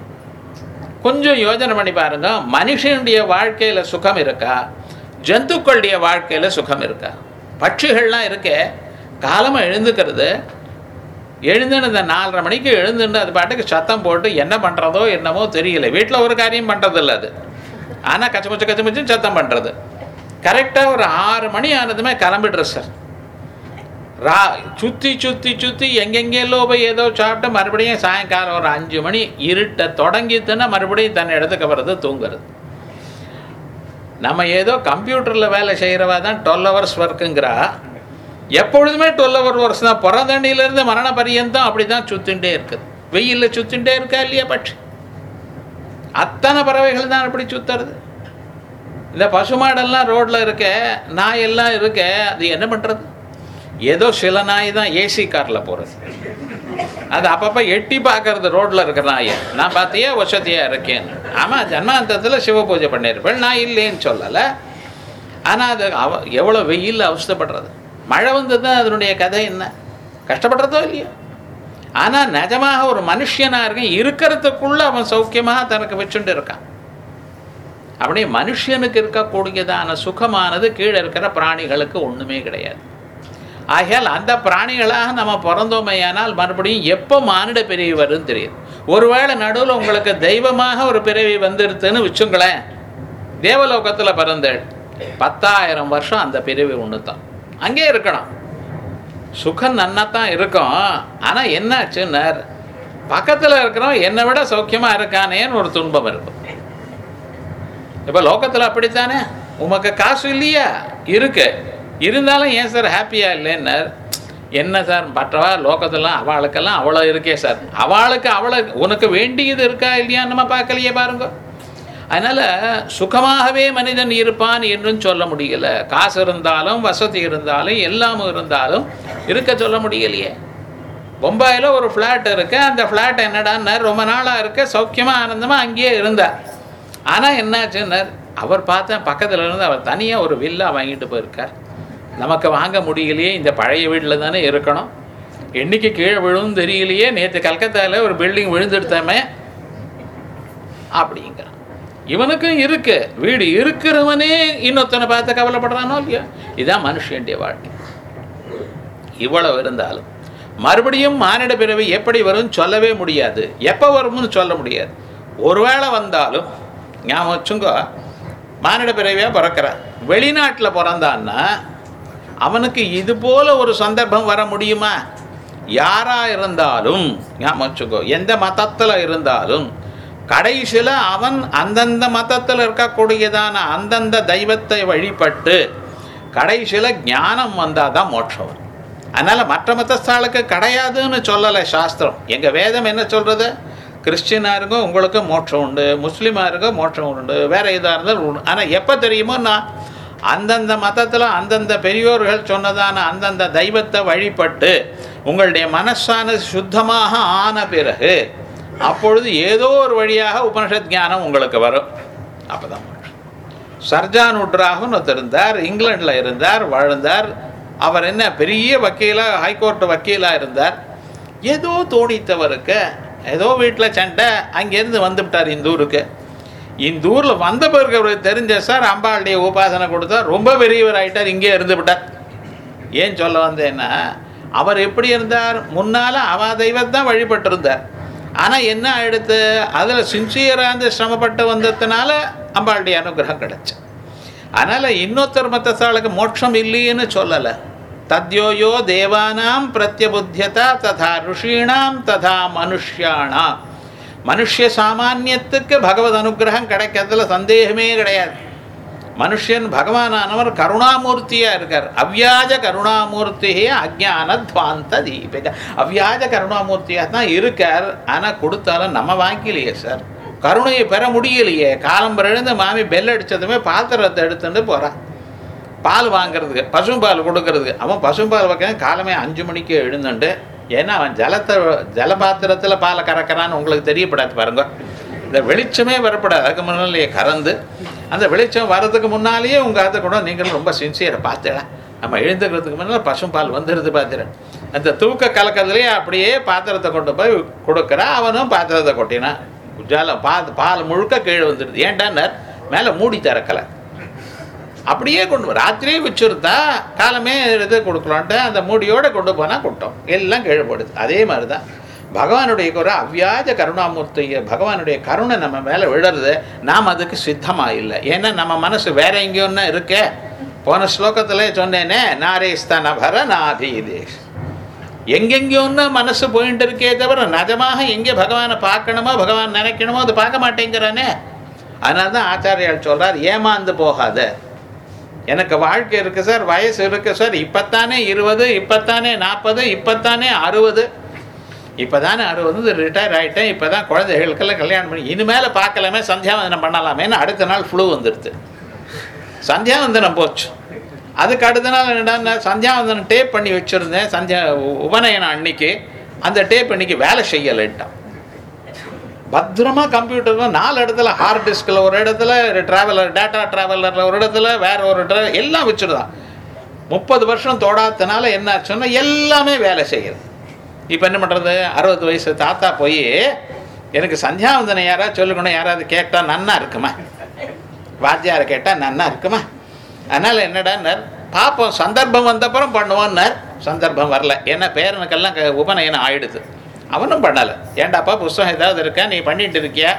கொஞ்சம் யோஜனை பண்ணி பாருங்க மனுஷனுடைய வாழ்க்கையில் சுகம் இருக்கா ஜந்துக்களுடைய வாழ்க்கையில் சுகம் இருக்கா பட்சிகள்லாம் இருக்கே காலமாக எழுந்துக்கிறது எழுந்துன்னு இந்த நாலரை மணிக்கு எழுந்துன்னு அது பாட்டுக்கு சத்தம் போட்டு என்ன பண்ணுறதோ என்னமோ தெரியல வீட்டில் ஒரு காரியம் பண்ணுறதில்ல அது ஆனால் கச்சமுச்சு கச்சமுச்சுன்னு சத்தம் பண்ணுறது கரெக்டாக ஒரு ஆறு மணி ஆனதுமே கிளம்பிடுற சார் ரா சுற்றி சுற்றி சுற்றி எங்கெங்கெல்லோ போய் ஏதோ சாப்பிட்டு மறுபடியும் சாயங்காலம் ஒரு அஞ்சு மணி இருட்ட தொடங்கித்துன்னா மறுபடியும் தன் இடத்துக்கு வர்றது தூங்குறது நம்ம ஏதோ கம்ப்யூட்டரில் வேலை செய்கிறவா தான் டுவெல் ஹவர்ஸ் ஒர்க்குங்கிறா எப்பொழுதுமே டுவெல் ஹவர் ஒர்க்ஸ் தான் பிறந்தண்ணிலேருந்து மரண பரியந்தம் அப்படி தான் சுத்தின்ண்டே இருக்குது வெயிலில் சுத்தின்ண்டே இருக்கா இல்லையா பட்சி அத்தனை பறவைகள் தான் அப்படி சுத்துறது இந்த பசுமாடெல்லாம் ரோட்டில் இருக்க நாய் எல்லாம் இருக்க அது என்ன பண்ணுறது ஏதோ சில நாய் தான் ஏசி காரில் போகிறது அது அப்பப்போ எட்டி பார்க்கறது ரோட்டில் இருக்கிற நாயை நான் பார்த்தியா வசதியாக இருக்கேன்னு ஆமாம் ஜன்மாந்தத்தில் சிவ பூஜை பண்ணியிருப்பேன் நான் இல்லைன்னு சொல்லலை ஆனால் அது அவ எவ்வளோ வெயிலில் அவஸ்தைப்படுறது மழை வந்தது தான் அதனுடைய கதை என்ன கஷ்டப்படுறதோ இல்லையோ ஆனால் நிஜமாக ஒரு மனுஷனாக இருக்கேன் இருக்கிறதுக்குள்ளே அவன் சௌக்கியமாக தனக்கு வச்சுட்டு இருக்கான் அப்படியே மனுஷனுக்கு இருக்கக்கூடியதான சுகமானது கீழே இருக்கிற பிராணிகளுக்கு ஒன்றுமே கிடையாது ஆகையால் அந்த பிராணிகளாக நம்ம பிறந்தோமையானால் மறுபடியும் எப்போ மானிட பிறவி வரும்னு தெரியுது ஒருவேளை நடுவில் உங்களுக்கு தெய்வமாக ஒரு பிறவி வந்துருதுன்னு வச்சுங்களேன் தேவலோகத்தில் பிறந்தேள் பத்தாயிரம் வருஷம் அந்த பிறவி ஒன்று தான் அங்கே இருக்கணும் சுகம் நன்னா தான் இருக்கும் ஆனால் என்னாச்சுன்னார் பக்கத்தில் இருக்கிறவன் என்னை விட சௌக்கியமாக இருக்கானேன்னு ஒரு துன்பம் இருக்கும் இப்போ லோகத்தில் அப்படித்தானே உமக்கு காசு இல்லையா இருக்கு இருந்தாலும் ஏன் சார் ஹாப்பியாக இல்லைன்னார் என்ன சார் மற்றவா லோகத்தெல்லாம் அவளுக்கெல்லாம் அவ்வளோ இருக்கே சார் அவளுக்கு அவளை உனக்கு வேண்டியது இருக்கா இல்லையா நம்ம பார்க்கலையே பாருங்க அதனால் சுகமாகவே மனிதன் இருப்பான் என்றும் சொல்ல முடியல காசு இருந்தாலும் வசதி இருந்தாலும் எல்லாமும் இருந்தாலும் இருக்க சொல்ல முடியலையே பொம்பாயில் ஒரு ஃப்ளாட் இருக்கு அந்த ஃப்ளாட் என்னடான்னா ரொம்ப நாளாக இருக்க சௌக்கியமாக ஆனந்தமாக அங்கேயே இருந்தார் ஆனால் என்னாச்சுன்னார் அவர் பார்த்தேன் பக்கத்தில் இருந்து அவர் தனியாக ஒரு வில்லா வாங்கிட்டு போயிருக்கார் நமக்கு வாங்க முடியலையே இந்த பழைய வீட்டில் தானே இருக்கணும் என்னைக்கு கீழே விழுவும் தெரியலையே நேற்று கல்கத்தாவில் ஒரு பில்டிங் விழுந்துடுத்தாமே அப்படிங்கிறான் இவனுக்கும் இருக்கு வீடு இருக்கிறவனே இன்னொருத்தனை பார்த்து கவலைப்படுறானோ இல்லையா இதான் மனுஷனுடைய வாழ்க்கை இவ்வளவு இருந்தாலும் மறுபடியும் மானிட பிறவி எப்படி வரும்னு சொல்லவே முடியாது எப்போ வரும்னு சொல்ல முடியாது ஒருவேளை வந்தாலும் ஞாபகம் வச்சுங்கோ மானிட பிறவியாக பிறக்கிறான் வெளிநாட்டில் பிறந்தான்னா அவனுக்கு இது போல ஒரு சந்தர்ப்பம் வர முடியுமா யாரா இருந்தாலும் ஞாபகம் வச்சுக்கோ எந்த மதத்தில் இருந்தாலும் கடைசியில் அவன் அந்தந்த மதத்தில் இருக்கக்கூடியதான அந்தந்த தெய்வத்தை வழிபட்டு கடைசியில் ஞானம் வந்தால் தான் மோட்சம் வரும் அதனால் மற்ற மதஸ்தாளுக்கு கிடையாதுன்னு சொல்லலை சாஸ்திரம் எங்கள் வேதம் என்ன சொல்கிறது கிறிஸ்டினாக இருங்க உங்களுக்கு மோட்சம் உண்டு முஸ்லீமாக இருங்க மோட்சம் உண்டு வேறு இதாக இருந்தாலும் உண்டு ஆனால் எப்போ தெரியுமோ நான் அந்தந்த மதத்தில் அந்தந்த பெரியோர்கள் சொன்னதான அந்தந்த தெய்வத்தை வழிபட்டு உங்களுடைய மனசானது சுத்தமாக ஆன பிறகு அப்பொழுது ஏதோ ஒரு வழியாக உபனிஷத் ஞானம் உங்களுக்கு வரும் அப்போ தான் சர்ஜான் உட்ராகுன்னு ஒருத்தர் இருந்தார் இங்கிலாண்டில் இருந்தார் வாழ்ந்தார் அவர் என்ன பெரிய வக்கீலாக ஹைகோர்ட் வக்கீலாக இருந்தார் ஏதோ தோணித்தவருக்கு ஏதோ வீட்டில் சண்டை அங்கேருந்து வந்துவிட்டார் இந்த ஊருக்கு இந்த ஊரில் வந்த பிறகு அவருக்கு தெரிஞ்ச சார் அம்பாளுடைய உபாசனை கொடுத்தா ரொம்ப பெரியவர் ஆகிட்டார் இங்கே இருந்து விட்டார் ஏன் சொல்ல வந்தேன்னா அவர் எப்படி இருந்தார் முன்னால் அவா தெய்வத்தான் வழிபட்டிருந்தார் ஆனால் என்ன ஆயிடுத்து அதில் சின்சியராக இருந்து சிரமப்பட்டு வந்ததுனால அம்பாளுடைய அனுகிரகம் கிடைச்சு அதனால் இன்னொருத்தர் மத்தசாளுக்கு மோட்சம் இல்லைன்னு சொல்லலை தத்யோயோ தேவானாம் பிரத்யபுத்தியதா ததா ருஷீணாம் ததா மனுஷ்யானாம் மனுஷ சாமானியத்துக்கு பகவத் அனுகிரகம் கிடைக்கிறதுல சந்தேகமே கிடையாது மனுஷன் பகவானானவர் கருணாமூர்த்தியாக இருக்கார் அவ்வியாஜ கருணாமூர்த்தியே அஜானத்வாந்த தீபிக அவ்வியாஜ கருணாமூர்த்தியாக தான் இருக்கார் ஆனால் கொடுத்தாலும் நம்ம வாங்கிலையே சார் கருணையை பெற முடியலையே காலம் எழுந்து மாமி பெல் அடித்ததுமே பாத்திரத்தை எடுத்துட்டு போகிறான் பால் வாங்குறதுக்கு பசும்பால் கொடுக்கறதுக்கு அவன் பசும்பால் வைக்க காலமே அஞ்சு மணிக்கு எழுந்துண்டு ஏன்னா அவன் ஜலத்தை ஜலபாத்திரத்தில் பாலை கறக்கிறான்னு உங்களுக்கு தெரியப்படாது பாருங்க இந்த வெளிச்சமே வரப்படாது அதுக்கு முன்னாலேயே கறந்து அந்த வெளிச்சம் வர்றதுக்கு முன்னாலேயே உங்கள் அதை கூட நீங்களும் ரொம்ப சின்சியரை பார்த்துடலாம் நம்ம எழுந்துக்கிறதுக்கு முன்னால் பசும்பால் வந்துடுது பார்த்துறேன் அந்த தூக்க கலக்கிறதுலேயே அப்படியே பாத்திரத்தை கொண்டு போய் கொடுக்குறா அவனும் பாத்திரத்தை கொட்டினான் ஜலம் பா பால் முழுக்க கீழே வந்துடுது ஏன்டான்னார் மேலே மூடி திறக்கலை அப்படியே கொண்டு வர ராத்திரியே வச்சுருந்தா காலமே இது கொடுக்கலான்ட்டு அந்த மூடியோட கொண்டு போனால் கொட்டும் எல்லாம் கீழ்படுது அதே மாதிரி தான் பகவானுடைய ஒரு அவ்வியாஜ கருணாமூர்த்திய பகவானுடைய கருணை நம்ம மேலே விழுறது நாம் அதுக்கு சித்தமாக இல்லை ஏன்னா நம்ம மனசு வேற எங்கேயோன்னா இருக்கே போன ஸ்லோகத்திலே சொன்னேனே நாரேஸ்தன பர நாபீதேஷ் எங்கெங்கேயோன்னு மனசு போயிட்டு இருக்கே தவிர நிஜமாக எங்கே பகவானை பார்க்கணுமோ பகவான் நினைக்கணுமோ அது பார்க்க மாட்டேங்கிறானே அதனால தான் ஆச்சாரியால் சொல்றார் ஏமாந்து போகாத எனக்கு வாழ்க்கை இருக்கு சார் வயசு இருக்கு சார் இப்பத்தானே இருபது இப்பத்தானே நாற்பது இப்பத்தானே அறுபது இப்போதானே அறுபது ரிட்டையர் ஆகிட்டேன் இப்போ தான் குழந்தைகளுக்கெல்லாம் கல்யாணம் பண்ணி இனிமேல் பார்க்கலாமே சந்தியாவந்தனம் பண்ணலாமேன்னு அடுத்த நாள் ஃப்ளூ வந்துடுது சந்தியாவந்தனம் போச்சு அதுக்கு அடுத்த நாள் என்னடா சந்தியாவந்தனம் டேப் பண்ணி வச்சுருந்தேன் சந்தியா உபநயனம் அன்னைக்கு அந்த டேப் இன்னைக்கு வேலை செய்யலைன்ட்டான் பத்திரமா கம்ப்யூட்டரில் நாலு இடத்துல ஹார்ட் டிஸ்கில் ஒரு இடத்துல ட்ராவலர் டேட்டா ட்ராவலரில் ஒரு இடத்துல வேற ஒரு tra- எல்லாம் வச்சுருந்தான் முப்பது வருஷம் தொடாதனால என்ன ஆச்சுன்னா எல்லாமே வேலை செய்யுது இப்போ என்ன பண்ணுறது அறுபது வயசு தாத்தா போய் எனக்கு சந்தியாவந்தனம் யாராவது சொல்லுக்கணும் யாராவது கேட்டால் நன்னா இருக்குமா வாத்தியாரை கேட்டால் நன்னா இருக்குமா அதனால் என்னடான்னார் பார்ப்போம் சந்தர்ப்பம் வந்தப்புறம் பண்ணுவோன்னார் சந்தர்ப்பம் வரல ஏன்னா பேரனுக்கெல்லாம் க- உபநயனம் ஆயிடுது அவனும் பண்ணலை ஏண்டாப்பா புஸ்தகம் ஏதாவது இருக்கா நீ பண்ணிட்டு இருக்கியா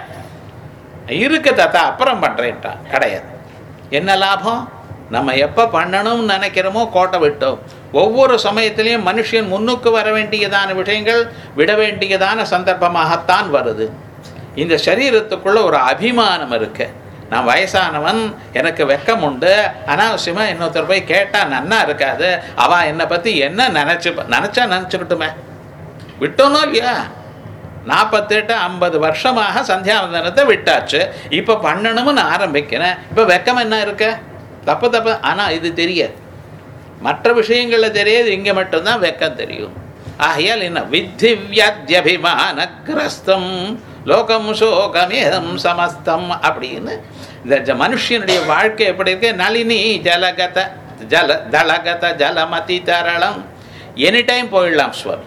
இருக்கு தாத்தா அப்புறம் பண்ணுறேன்ட்டான் கிடையாது என்ன லாபம் நம்ம எப்போ பண்ணணும்னு நினைக்கிறோமோ கோட்டை விட்டோம் ஒவ்வொரு சமயத்திலையும் மனுஷன் முன்னுக்கு வர வேண்டியதான விஷயங்கள் விட வேண்டியதான சந்தர்ப்பமாகத்தான் வருது இந்த சரீரத்துக்குள்ள ஒரு அபிமானம் இருக்கு நான் வயசானவன் எனக்கு வெக்கம் உண்டு அனாவசியமாக இன்னொருத்தர் போய் கேட்டால் நன்னா இருக்காது அவ என்னை பற்றி என்ன நினச்சி நினச்சா நினச்சிக்கிட்டுமே விட்டோனோ இல்லையா நாற்பத்தெட்டு ஐம்பது வருஷமாக சந்தியாவந்தனத்தை விட்டாச்சு இப்போ பண்ணணும்னு ஆரம்பிக்கிறேன் இப்போ வெக்கம் என்ன இருக்கு தப்பு தப்பு ஆனால் இது தெரியாது மற்ற விஷயங்களில் தெரியாது இங்கே மட்டும்தான் வெக்கம் தெரியும் ஆகையால் என்ன வித்தி வியாத்யபிமான கிரஸ்தம் லோகம் சோகமேதம் சமஸ்தம் அப்படின்னு இந்த ஜ- மனுஷனுடைய வாழ்க்கை எப்படி இருக்கு நளினி ஜலகத ஜல தளகத ஜலமதி தரளம் எனி டைம் போயிடலாம் ஸ்வர்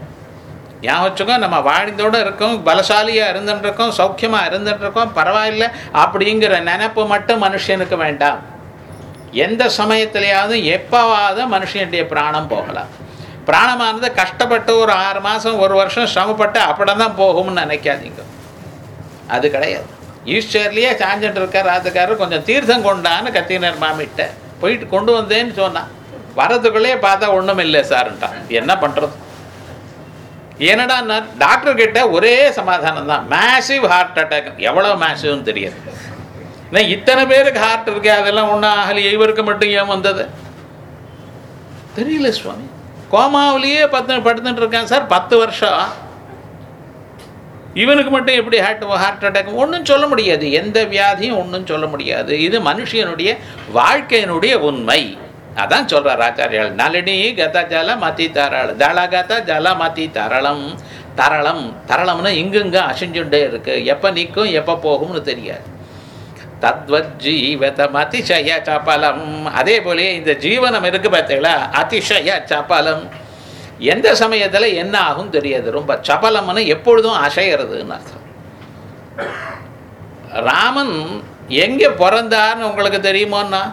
ஞாபகம் வச்சுக்கோ நம்ம வாழ்ந்தோட இருக்கோம் பலசாலியாக இருந்துட்டு இருக்கோம் சௌக்கியமாக இருந்துட்டு இருக்கோம் பரவாயில்ல அப்படிங்கிற நினைப்பு மட்டும் மனுஷனுக்கு வேண்டாம் எந்த சமயத்திலேயாவது எப்போவாவது மனுஷனுடைய பிராணம் போகலாம் பிராணமானது கஷ்டப்பட்டு ஒரு ஆறு மாதம் ஒரு வருஷம் சிரமப்பட்டு அப்படி தான் போகும்னு நினைக்காதீங்க அது கிடையாது ஈஸ்வர்லேயே சாஞ்சிட்டு இருக்க ராத்துக்காரர் கொஞ்சம் தீர்த்தம் கொண்டான்னு கத்தினர் மாமிட்ட போயிட்டு கொண்டு வந்தேன்னு சொன்னான் வரதுக்குள்ளேயே பார்த்தா ஒன்றும் இல்லை சார்ன்ட்டான் என்ன பண்ணுறது என்னடா டாக்டர் கிட்ட ஒரே சமாதானம் தான் மேசிவ் ஹார்ட் அட்டாக் எவ்வளோ மேசிவ்னு தெரியாது ஏன்னா இத்தனை பேருக்கு ஹார்ட் இருக்கு அதெல்லாம் ஒன்றும் ஆகலையே இவருக்கு மட்டும் ஏன் வந்தது தெரியல சுவாமி கோமாவிலேயே பத்து படுத்துட்டு இருக்கான் சார் பத்து வருஷம் இவனுக்கு மட்டும் எப்படி ஹார்ட் ஹார்ட் அட்டாக் ஒன்றும் சொல்ல முடியாது எந்த வியாதியும் ஒன்றும் சொல்ல முடியாது இது மனுஷனுடைய வாழ்க்கையினுடைய உண்மை அதான் சொல்றார் ஆச்சாரியால் நளினி கத ஜல மதி தரள் தளகத ஜல மதி தரளம் தரளம் தரளம்னா இங்குங்க அசைஞ்சுட்டே இருக்கு எப்போ நிற்கும் எப்போ போகும்னு தெரியாது தத்வத் ஜீவதம் அதிசய சபலம் அதே போலயே இந்த ஜீவனம் இருக்கு பார்த்தீங்களா அதிசய சபலம் எந்த சமயத்தில் என்ன ஆகும் தெரியாது ரொம்ப சபலம்னு எப்பொழுதும் அசைகிறதுன்னு அர்த்தம் ராமன் எங்கே பிறந்தார்னு உங்களுக்கு தெரியுமோன்னா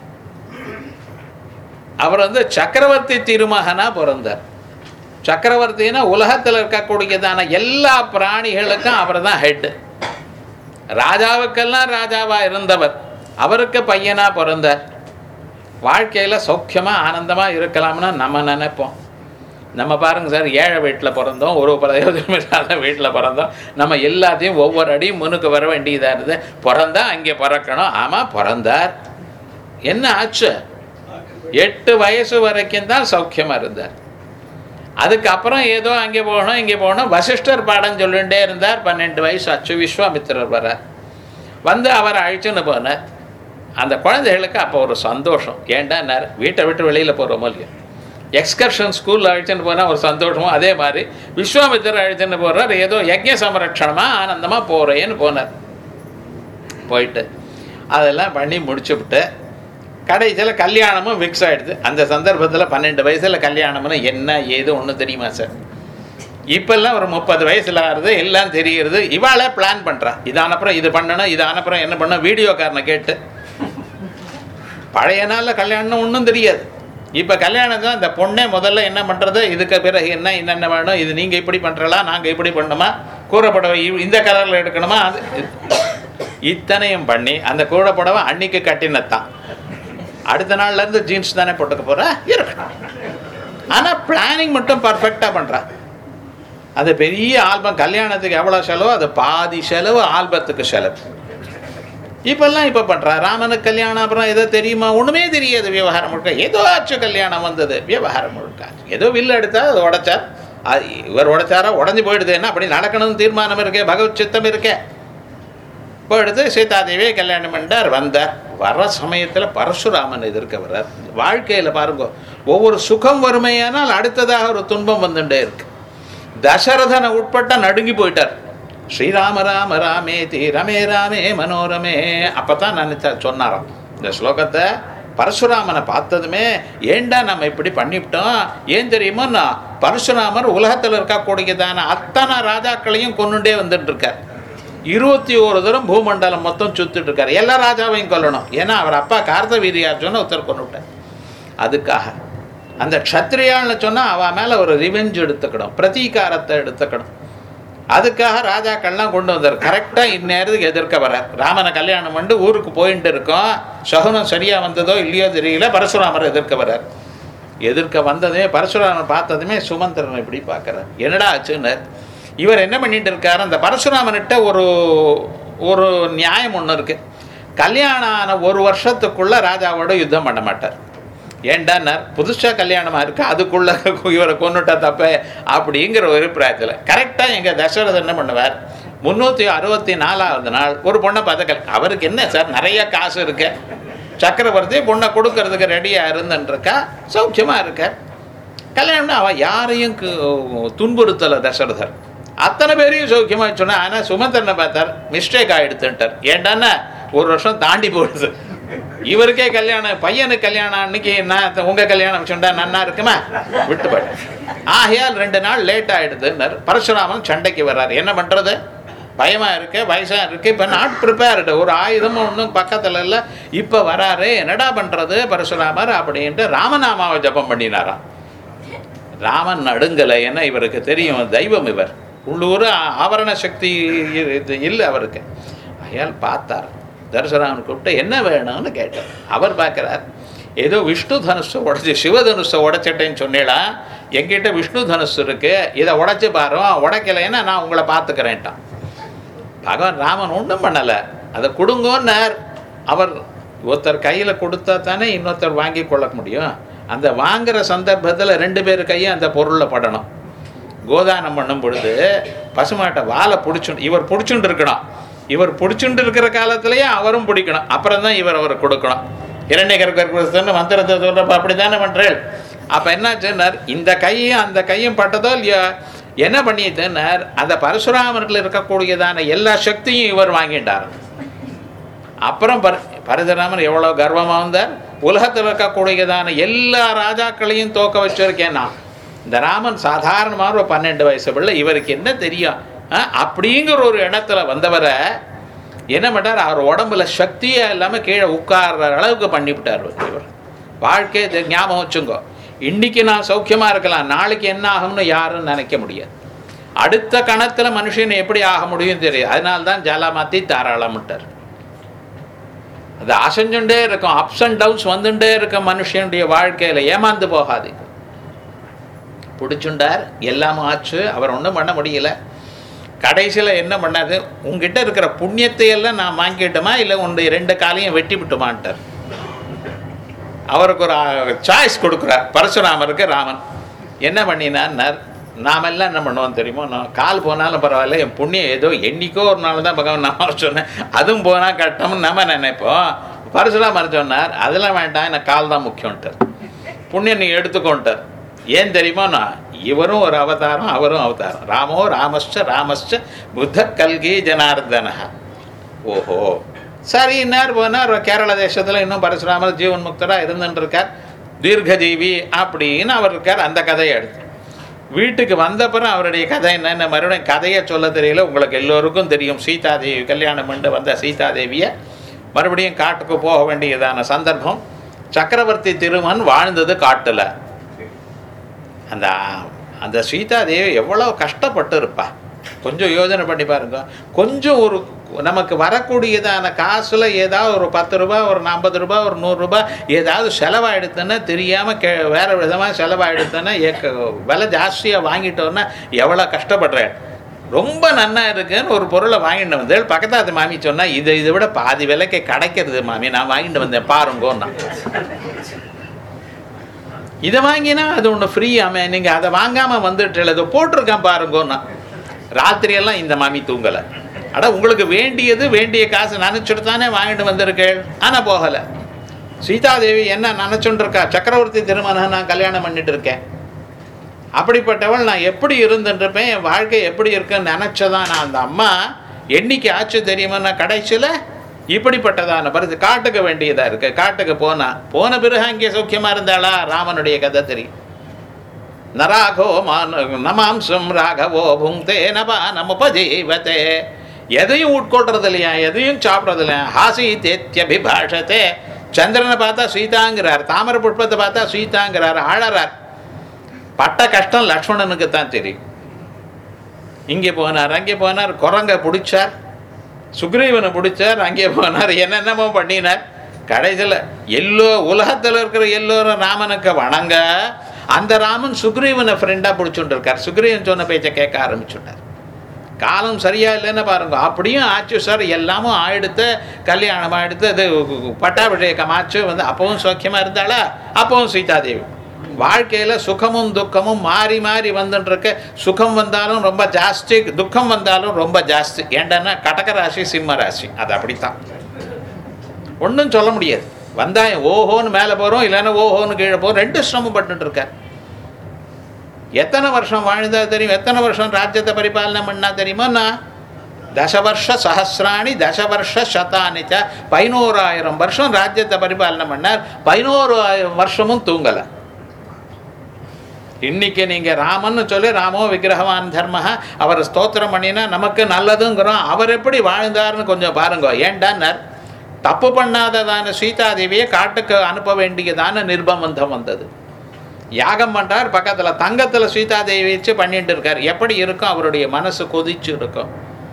அவர் வந்து சக்கரவர்த்தி திருமகனா பிறந்தார் சக்கரவர்த்தினா உலகத்தில் இருக்கக்கூடியதான எல்லா பிராணிகளுக்கும் அவர் தான் ஹெட்டு ராஜாவுக்கெல்லாம் ராஜாவா இருந்தவர் அவருக்கு பையனா பிறந்தார் வாழ்க்கையில் சௌக்கியமாக ஆனந்தமாக இருக்கலாம்னு நம்ம நினைப்போம் நம்ம பாருங்க சார் ஏழை வீட்டில் பிறந்தோம் ஒரு பிரயோஜனம் இல்லாத வீட்டில் பிறந்தோம் நம்ம எல்லாத்தையும் ஒவ்வொரு அடியும் முன்னுக்கு வர வேண்டியதாக இருந்தது பிறந்தா அங்கே பிறக்கணும் ஆமாம் பிறந்தார் என்ன ஆச்சு எட்டு வயசு வரைக்கும் தான் சௌக்கியமாக இருந்தார் அதுக்கப்புறம் ஏதோ அங்கே போகணும் இங்கே போகணும் வசிஷ்டர் பாடம் சொல்லிகிட்டே இருந்தார் பன்னெண்டு வயசு ஆச்சு விஸ்வாமித்திரர் வரார் வந்து அவரை அழிச்சுன்னு போனார் அந்த குழந்தைகளுக்கு அப்போ ஒரு சந்தோஷம் ஏண்டான்னார் வீட்டை விட்டு வெளியில் போகிற மூலியம் எக்ஸ்கர்ஷன் ஸ்கூலில் அழிச்சுன்னு போனால் ஒரு சந்தோஷமும் அதே மாதிரி விஸ்வாமித்திரர் அழிச்சுன்னு போகிறார் ஏதோ யஜ்ய சம்ரட்சணமாக ஆனந்தமாக போகிறேன்னு போனார் போயிட்டு அதெல்லாம் பண்ணி முடிச்சுவிட்டு கடைசியில் கல்யாணமும் ஃபிக்ஸ் ஆகிடுது அந்த சந்தர்ப்பத்தில் பன்னெண்டு வயசில் கல்யாணம்னு என்ன ஏது ஒன்றும் தெரியுமா சார் இப்பெல்லாம் ஒரு முப்பது வயசில் ஆகுது எல்லாம் தெரியுறது இவாளே பிளான் பண்ணுறா இது அனுப்புறம் இது பண்ணணும் இது அனுப்புறம் என்ன பண்ணணும் வீடியோக்காரனை கேட்டு பழைய நாளில் கல்யாணம் ஒன்றும் தெரியாது இப்போ கல்யாணம் தான் இந்த பொண்ணே முதல்ல என்ன பண்ணுறது இதுக்கு பிறகு என்ன என்னென்ன வேணும் இது நீங்கள் இப்படி பண்ணுறலாம் நாங்கள் இப்படி பண்ணணுமா கூறப்படவை இந்த கலரில் எடுக்கணுமா அது இத்தனையும் பண்ணி அந்த கூடப்படவை அன்னைக்கு கட்டினத்தான் அடுத்த நாள்லேருந்து ஜீன்ஸ் தானே போட்டுக்க போகிற இருக்கட்டும் ஆனால் பிளானிங் மட்டும் பர்ஃபெக்டாக பண்ணுறா அது பெரிய ஆல்பம் கல்யாணத்துக்கு எவ்வளோ செலவோ அது பாதி செலவு ஆல்பத்துக்கு செலவு இப்பெல்லாம் இப்போ பண்ணுறா ராமனுக்கு கல்யாணம் அப்புறம் ஏதோ தெரியுமா ஒன்றுமே தெரியாது விவகாரம் முழுக்க ஏதோ ஆச்சு கல்யாணம் வந்தது விவகாரம் முழுக்க ஆச்சு. ஏதோ வில்லு எடுத்தா அது உடைச்சார் அது இவர் உடைச்சாரா உடஞ்சி போயிடுது என்ன அப்படி நடக்கணும்னு தீர்மானம் இருக்கே பகவத் சித்தம் இருக்கே போயிடுது சீதாதேவியை கல்யாணம் பண்ணார் வந்தார் வர்ற சமயத்தில் பரசுராமன் எதிர்க்க வர்றார் வாழ்க்கையில் பாருங்க ஒவ்வொரு சுகம் வறுமையானால் அடுத்ததாக ஒரு துன்பம் வந்துட்டே இருக்கு தசரதனை உட்பட்ட நடுங்கி போயிட்டார் ஸ்ரீராம ராம ராமே தி ரமே ராமே மனோரமே அப்பதான் நான் சொன்னாராம் இந்த ஸ்லோகத்தை பரசுராமனை பார்த்ததுமே ஏண்டா நம்ம இப்படி பண்ணிவிட்டோம் ஏன் தெரியுமோன்னா பரசுராமர் உலகத்தில் இருக்கக்கூடியதான அத்தனை ராஜாக்களையும் கொண்டுட்டே வந்துட்டு இருக்கார் இருபத்தி ஒரு தூரம் பூமண்டலம் மொத்தம் சுத்திட்டு இருக்காரு எல்லா ராஜாவையும் கொல்லணும் ஏன்னா அவர் அப்பா கார்த்த வீரியார்ஜுன ஒருத்தர் கொண்டு விட்டார் அதுக்காக அந்த க்ஷத்ரியான்னு சொன்னால் அவன் மேலே ஒரு ரிவெஞ்ச் எடுத்துக்கணும் பிரதீகாரத்தை எடுத்துக்கணும் அதுக்காக ராஜாக்கள்லாம் கொண்டு வந்தார் கரெக்டாக இந்நேரத்துக்கு எதிர்க்க வரார் ராமனை கல்யாணம் பண்ணிட்டு ஊருக்கு போயிட்டு இருக்கோம் சகுனம் சரியாக வந்ததோ இல்லையோ தெரியல பரசுராமர் எதிர்க்க வரார் எதிர்க்க வந்ததுமே பரசுராமர் பார்த்ததுமே சுமந்திரன் இப்படி பார்க்குறார் என்னடா ஆச்சுன்னார் இவர் என்ன பண்ணிட்டு இருக்காரு அந்த பரசுராமன்கிட்ட ஒரு ஒரு நியாயம் ஒன்று இருக்குது கல்யாணம் ஆன ஒரு வருஷத்துக்குள்ள ராஜாவோட யுத்தம் பண்ண மாட்டார் ஏண்டான்னார் புதுசாக கல்யாணமாக இருக்கு அதுக்குள்ள இவரை கொண்டுட்டா தப்ப அப்படிங்கிற ஒரு பிராயத்தில் கரெக்டாக எங்கள் தசரதன் என்ன பண்ணுவார் முந்நூற்றி அறுபத்தி நாலாவது நாள் ஒரு பொண்ணை பார்த்த கல் அவருக்கு என்ன சார் நிறைய காசு இருக்கு சக்கரவர்த்தி பொண்ணை கொடுக்கறதுக்கு ரெடியாக இருந்துருக்கா சௌக்கியமாக இருக்க கல்யாணம்னா அவள் யாரையும் கு- துன்புறுத்தலை தசரதர் அத்தனை பேரையும் சௌக்கியமாக சொன்னா ஆனால் சுமந்திரனை பார்த்தார் மிஸ்டேக் ஆகிடுத்துட்டார் ஏண்டான்னா ஒரு வருஷம் தாண்டி போயிடுது இவருக்கே கல்யாணம் பையனுக்கு கல்யாணம் அன்னைக்கு நான் உங்க கல்யாணம் சொன்னா நன்னா இருக்குமா விட்டு போயிட்டு ஆகையால் ரெண்டு நாள் லேட் ஆயிடுதுன்னாரு பரசுராமன் சண்டைக்கு வர்றாரு என்ன பண்றது பயமா இருக்கு வயசா இருக்கு இப்ப நாட் ப்ரிப்பேர்டு ஒரு ஆயுதமும் ஒன்றும் பக்கத்துல இல்லை இப்ப வராரு என்னடா பண்றது பரசுராமர் அப்படின்ட்டு ராமநாமாவை ஜபம் பண்ணினாராம் ராமன் நடுங்கலை ஏன்னா இவருக்கு தெரியும் தெய்வம் இவர் உள்ளூர் ஆ- ஆவரண சக்தி இ- இது இல்லை அவருக்கு அயால் பார்த்தார் தரிசராமன் கூப்பிட்டு என்ன வேணும்னு கேட்டார் அவர் பார்க்குறார் ஏதோ விஷ்ணு தனுஷை உடச்சி சிவதனுஷை உடைச்சிட்டேன்னு சொன்னேடா என்கிட்ட விஷ்ணு தனுஷ் இருக்கு இதை உடைச்சு பாரு உடைக்கலைன்னா நான் உங்களை பார்த்துக்கிறேன்ட்டான் பகவான் ராமன் ஒன்றும் பண்ணலை அதை கொடுங்கன்னார் அவர் ஒருத்தர் கையில் கொடுத்தா தானே இன்னொருத்தர் வாங்கி கொள்ள முடியும் அந்த வாங்குற சந்தர்ப்பத்தில் ரெண்டு பேர் கையும் அந்த பொருளில் படணும் கோதானம் பண்ணும் பொழுது பசுமாட்டை வாழை பிடிச்சுண்டு இவர் பிடிச்சுண்டு இருக்கணும் இவர் பிடிச்சுண்டு இருக்கிற காலத்திலேயே அவரும் பிடிக்கணும் அப்புறம் தான் இவர் அவர் கொடுக்கணும் இரண்டை கற்கன்னு மந்திரத்தை சொல்கிறப்ப அப்படி தானே பண்ணுறேன் அப்போ என்னாச்சுன்னார் இந்த கையும் அந்த கையும் பட்டதோ இல்லையோ என்ன பண்ணிட்டுன்னார் அந்த பரசுராமர்கள் இருக்கக்கூடியதான எல்லா சக்தியும் இவர் வாங்கிட்டார் அப்புறம் பர பரசுராமர் எவ்வளோ கர்வமாக வந்தார் உலகத்தில் இருக்கக்கூடியதான எல்லா ராஜாக்களையும் தோக்க வச்சிருக்கேன் நான் இந்த ராமன் சாதாரணமான ஒரு பன்னெண்டு வயசு பிள்ளை இவருக்கு என்ன தெரியும் ஆ, அப்படிங்கிற ஒரு இடத்துல வந்தவரை என்ன பண்ணார் அவர் உடம்புல சக்தியே இல்லாமல் கீழே உட்கார்ற அளவுக்கு பண்ணிவிட்டார் இவர் வாழ்க்கை இது ஞாபகம் வச்சுங்கோ இன்னைக்கு நான் சௌக்கியமாக இருக்கலாம் நாளைக்கு என்ன ஆகும்னு யாரும் நினைக்க முடியாது அடுத்த கணத்தில் மனுஷன் எப்படி ஆக முடியும் தெரியும் அதனால தான் ஜாலாமாத்தி தாராளமிட்டார் அது அசைஞ்சுட்டே இருக்கும் அப்ஸ் அண்ட் டவுன்ஸ் வந்துட்டே இருக்க மனுஷனுடைய வாழ்க்கையில் ஏமாந்து போகாது பிடிச்சுண்டார் எல்லாமும் ஆச்சு அவர் ஒன்றும் பண்ண முடியல கடைசியில் என்ன பண்ணாது உங்ககிட்ட இருக்கிற புண்ணியத்தை எல்லாம் நான் வாங்கிட்டோமா இல்லை உன்னுடைய ரெண்டு காலையும் வெட்டி விட்டுமான்ட்டார் அவருக்கு ஒரு சாய்ஸ் கொடுக்குறார் பரசுராமருக்கு ராமன் என்ன பண்ணினான்னார் நாமெல்லாம் என்ன பண்ணுவோம் தெரியுமோ நான் கால் போனாலும் பரவாயில்ல என் புண்ணியம் ஏதோ என்னைக்கோ ஒரு நாள் தான் பகவான் நம்ம சொன்னேன் அதுவும் போனால் கட்டம்னு நம்ம நினைப்போம் பரசுராமர் சொன்னார் அதெல்லாம் வேண்டாம் எனக்கு கால் தான் முக்கியம்ட்டார் புண்ணியம் நீ எடுத்துக்கோன்ட்டார் ஏன் தெரியுமா நான் இவரும் ஒரு அவதாரம் அவரும் அவதாரம் ராமோ ராமஸ்ச ராமஸ்ச புத்த கல்கி ஜனார்தன ஓஹோ சரி இன்னார் போனார் கேரள தேசத்தில் இன்னும் பரசுராமர் ஜீவன் முக்தராக இருந்துட்டு இருக்கார் தீர்க்கஜீவி அப்படின்னு அவர் இருக்கார் அந்த கதையை எடுத்து வீட்டுக்கு வந்தப்புறம் அவருடைய கதை என்னென்ன மறுபடியும் கதையை சொல்ல தெரியல உங்களுக்கு எல்லோருக்கும் தெரியும் சீதாதேவி கல்யாணம் பண்ணிட்டு வந்த சீதாதேவியை மறுபடியும் காட்டுக்கு போக வேண்டியதான சந்தர்ப்பம் சக்கரவர்த்தி திருமன் வாழ்ந்தது காட்டுல அந்த அந்த சீதா தேவி எவ்வளோ கஷ்டப்பட்டு இருப்பா கொஞ்சம் யோசனை பண்ணி பாருங்க கொஞ்சம் ஒரு நமக்கு வரக்கூடியதான காசுல ஏதாவது ஒரு பத்து ரூபாய் ஒரு ஐம்பது ரூபாய் ஒரு நூறுரூபா ஏதாவது செலவாயிடுத்துன்னா தெரியாமல் கே வேற விதமாக செலவாயிடுத்துன்னா ஏக்க விலை ஜாஸ்தியாக வாங்கிட்டோன்னா எவ்வளோ கஷ்டப்படுறேன் ரொம்ப நன்னா இருக்குன்னு ஒரு பொருளை வாங்கிட்டு வந்தேன் பக்கத்தாத்து மாமி சொன்னா இதை இதை விட பாதி விலைக்கு கிடைக்கிறது மாமி நான் வாங்கிட்டு வந்தேன் பாருங்கோன்னா இதை வாங்கினா அது ஒன்று ஃப்ரீயாமே நீங்கள் அதை வாங்காமல் வந்துட்டு இதை போட்டிருக்கேன் பாருங்கோன்னா ராத்திரியெல்லாம் இந்த மாமி தூங்கலை அட உங்களுக்கு வேண்டியது வேண்டிய காசு நினச்சிட்டு தானே வாங்கிட்டு வந்திருக்கேள் ஆனால் போகலை சீதாதேவி என்ன நினச்சுட்டு இருக்கா சக்கரவர்த்தி திருமணம் நான் கல்யாணம் பண்ணிட்டு இருக்கேன் அப்படிப்பட்டவள் நான் எப்படி இருந்துருப்பேன் என் வாழ்க்கை எப்படி இருக்குன்னு நினச்சதான் நான் அந்த அம்மா என்னைக்கு ஆச்சு தெரியுமா நான் கடைசியில் இப்படிப்பட்டதான பரிசு காட்டுக்கு வேண்டியதாக இருக்கு காட்டுக்கு போனா போன பிறகு அங்கே சௌக்கியமாக இருந்தாளா ராமனுடைய கதை தெரியும் நராகோ மான நமாம்சம் ராகவோ புங்தே நபா நமுபஜீவத்தே எதையும் உட்கொள்றது இல்லையா எதையும் சாப்பிட்றது இல்லையா ஹாசி தேத்தியபிபாஷத்தே சந்திரனை பார்த்தா சீதாங்கிறார் தாமரை புஷ்பத்தை பார்த்தா சீதாங்கிறார் ஆழறார் பட்ட கஷ்டம் லக்ஷ்மணனுக்கு தான் தெரியும் இங்கே போனார் அங்கே போனார் குரங்க பிடிச்சார் சுக்ரீவனை பிடிச்சார் அங்கே போனார் என்னென்னமோ பண்ணினார் கடைசியில் எல்லோ உலகத்தில் இருக்கிற எல்லோரும் ராமனுக்கு வணங்க அந்த ராமன் சுக்ரீவனை ஃப்ரெண்டாக பிடிச்சுட்டு இருக்கார் சுக்ரீவன் சொன்ன பேச்சை கேட்க ஆரம்பிச்சுட்டார் காலம் சரியா இல்லைன்னு பாருங்க அப்படியும் ஆச்சு சார் எல்லாமும் ஆயிடுத்து கல்யாணம் ஆயிடுத்து அது பட்டாபிஷேகம் ஆச்சு வந்து அப்பவும் சௌக்கியமாக இருந்தாளா அப்பவும் சீதாதேவி வாழ்க்கையில் சுகமும் துக்கமும் மாறி மாறி வந்துட்டு இருக்கு சுகம் வந்தாலும் ரொம்ப ஜாஸ்தி துக்கம் வந்தாலும் ரொம்ப ஜாஸ்தி ஏண்டன்னா கடக ராசி சிம்ம ராசி அது அப்படித்தான் ஒன்றும் சொல்ல முடியாது வந்தா ஓஹோன்னு மேலே போகிறோம் இல்லைன்னா ஓஹோன்னு கீழே போகிறோம் ரெண்டு சிரமப்பட்டுட்டு இருக்கார் எத்தனை வருஷம் வாழ்ந்தா தெரியும் எத்தனை வருஷம் ராஜ்யத்தை பரிபாலனை பண்ணா தெரியுமா தசவர்ஷ சஹசிராணி தசவர்ஷ சதானிச்ச பதினோராயிரம் வருஷம் ராஜ்யத்தை பரிபாலனை பண்ணார் பதினோராயிரம் வருஷமும் தூங்கலை இன்னைக்கு நீங்க ராமன்னு சொல்லி ராமோ விக்கிரகவான் தர்ம அவர் ஸ்தோத்திரம் பண்ணினா நமக்கு நல்லதுங்கிறோம் அவர் எப்படி வாழ்ந்தார்னு கொஞ்சம் பாருங்க ஏண்டான்னார் தப்பு பண்ணாததான சீதாதேவியை காட்டுக்கு அனுப்ப வேண்டியதான நிர்பந்தம் வந்தது யாகம் பண்றார் பக்கத்துல தங்கத்துல சீதாதேவி வச்சு பண்ணிட்டு இருக்கார் எப்படி இருக்கும் அவருடைய மனசு கொதிச்சு இருக்கும்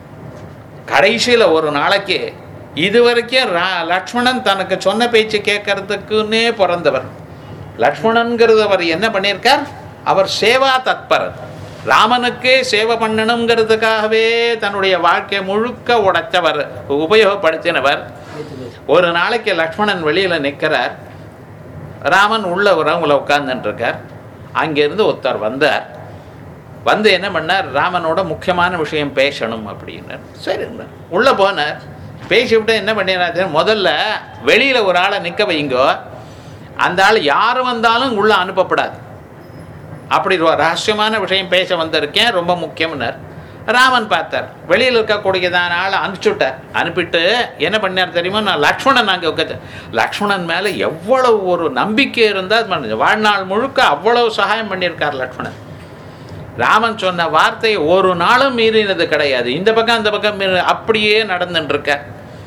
கடைசியில ஒரு நாளைக்கு இதுவரைக்கும் ரா லக்ஷ்மணன் தனக்கு சொன்ன பேச்சு கேட்கறதுக்குன்னே பிறந்தவர் லக்ஷ்மணன்கிறது அவர் என்ன பண்ணியிருக்கார் அவர் சேவா தத்பரர் ராமனுக்கே சேவை பண்ணணுங்கிறதுக்காகவே தன்னுடைய வாழ்க்கை முழுக்க உடைச்சவர் உபயோகப்படுத்தினவர் ஒரு நாளைக்கு லக்ஷ்மணன் வெளியில் நிற்கிறார் ராமன் உள்ள ஒரு ரூமில் உட்கார்ந்துட்டு இருக்கார் அங்கேருந்து ஒருத்தர் வந்தார் வந்து என்ன பண்ணார் ராமனோட முக்கியமான விஷயம் பேசணும் அப்படின்னார் சரி உள்ளே போனார் பேசிவிட்டு என்ன பண்ணிடுறாரு முதல்ல வெளியில் ஒரு ஆளை நிற்க வைங்கோ அந்த ஆள் யார் வந்தாலும் உள்ளே அனுப்பப்படாது அப்படி ஒரு ரகசியமான விஷயம் பேச வந்திருக்கேன் ரொம்ப முக்கியம்னார் ராமன் பார்த்தார் வெளியில் இருக்கக்கூடியதான ஆளை அனுப்பிச்சுட்டார் அனுப்பிட்டு என்ன பண்ணார் தெரியுமா நான் லக்ஷ்மணன் அங்கே உட்காந்து லக்ஷ்மணன் மேலே எவ்வளவு ஒரு நம்பிக்கை இருந்தால் வாழ்நாள் முழுக்க அவ்வளவு சகாயம் பண்ணியிருக்கார் லக்ஷ்மணன் ராமன் சொன்ன வார்த்தையை ஒரு நாளும் மீறினது கிடையாது இந்த பக்கம் அந்த பக்கம் மீறி அப்படியே நடந்துட்டு இருக்கார்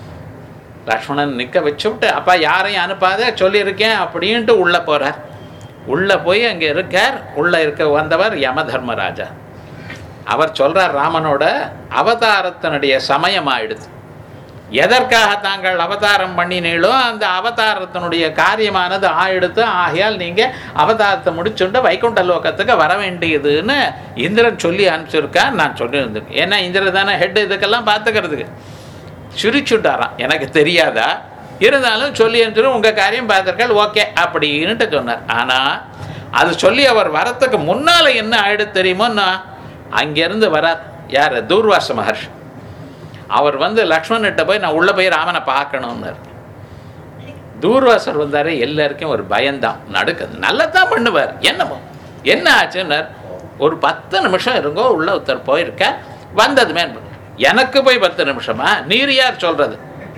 லக்ஷ்மணன் நிற்க வச்சு விட்டு அப்பா யாரையும் அனுப்பாத சொல்லியிருக்கேன் அப்படின்ட்டு உள்ளே போகிறார் உள்ளே போய் அங்கே இருக்கார் உள்ளே இருக்க வந்தவர் யம தர்மராஜா அவர் சொல்கிறார் ராமனோட அவதாரத்தினுடைய சமயம் ஆயிடுது எதற்காக தாங்கள் அவதாரம் பண்ணினீங்களோ அந்த அவதாரத்தினுடைய காரியமானது ஆயிடுத்து ஆகையால் நீங்கள் அவதாரத்தை முடிச்சுட்டு வைகுண்ட லோகத்துக்கு வர வேண்டியதுன்னு இந்திரன் சொல்லி அனுப்பிச்சிருக்கார் நான் சொல்லியிருந்திருக்கேன் ஏன்னா இந்திரன் தானே ஹெட் இதுக்கெல்லாம் பார்த்துக்கிறதுக்கு சிரிச்சுட்டாராம் எனக்கு தெரியாதா இருந்தாலும் சொல்லி அனுப்பிச்சிடும் உங்கள் காரியம் பார்த்துருக்காள் ஓகே அப்படின்ட்டு சொன்னார் ஆனால் அது சொல்லி அவர் வரத்துக்கு முன்னால் என்ன ஆயிடுது தெரியுமோன்னா அங்கேருந்து வரார் யார் தூர்வாச மகர்ஷி அவர் வந்து லக்ஷ்மண்கிட்ட போய் நான் உள்ளே போய் ராமனை பார்க்கணும்னார் தூர்வாசர் வந்தார் எல்லாருக்கும் ஒரு பயம்தான் நடுக்குது நல்லதான் பண்ணுவார் என்னமோ என்ன ஆச்சுன்னார் ஒரு பத்து நிமிஷம் இருங்கோ உள்ள ஒருத்தர் போயிருக்க வந்ததுமே எனக்கு போய் பத்து நிமிஷமா நீர் யார் சொல்றது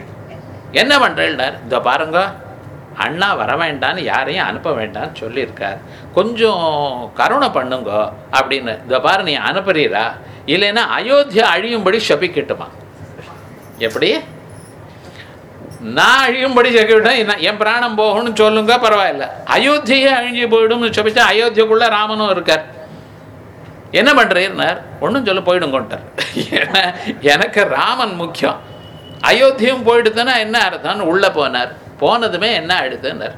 என்ன பண்ணுறேன்னார் இதோ பாருங்க அண்ணா வர வேண்டான்னு யாரையும் அனுப்ப வேண்டாம்னு சொல்லியிருக்கார் கொஞ்சம் கருணை பண்ணுங்க அப்படின்னு இதோ பாரு நீ அனுப்புறீரா இல்லைன்னா அயோத்தியா அழியும்படி சபிக்கட்டுமா எப்படி நான் அழியும்படி சொல்லிவிட்டேன் என்ன- என் பிராணம் போகணும்னு சொல்லுங்க பரவாயில்ல அயோத்தியே அழிஞ்சு போயிடும்னு சொல்லிச்சா அயோத்தியக்குள்ள ராமனும் இருக்கார் என்ன பண்றீர்னார் ஒன்றும் சொல்ல போயிடுங்கோன்ட்டார் ஏன்னா எனக்கு ராமன் முக்கியம் அயோத்தியும் போயிடுதுன்னா என்ன அர்த்தம்னு உள்ள போனார் போனதுமே என்ன ஆயிடுதுன்னார்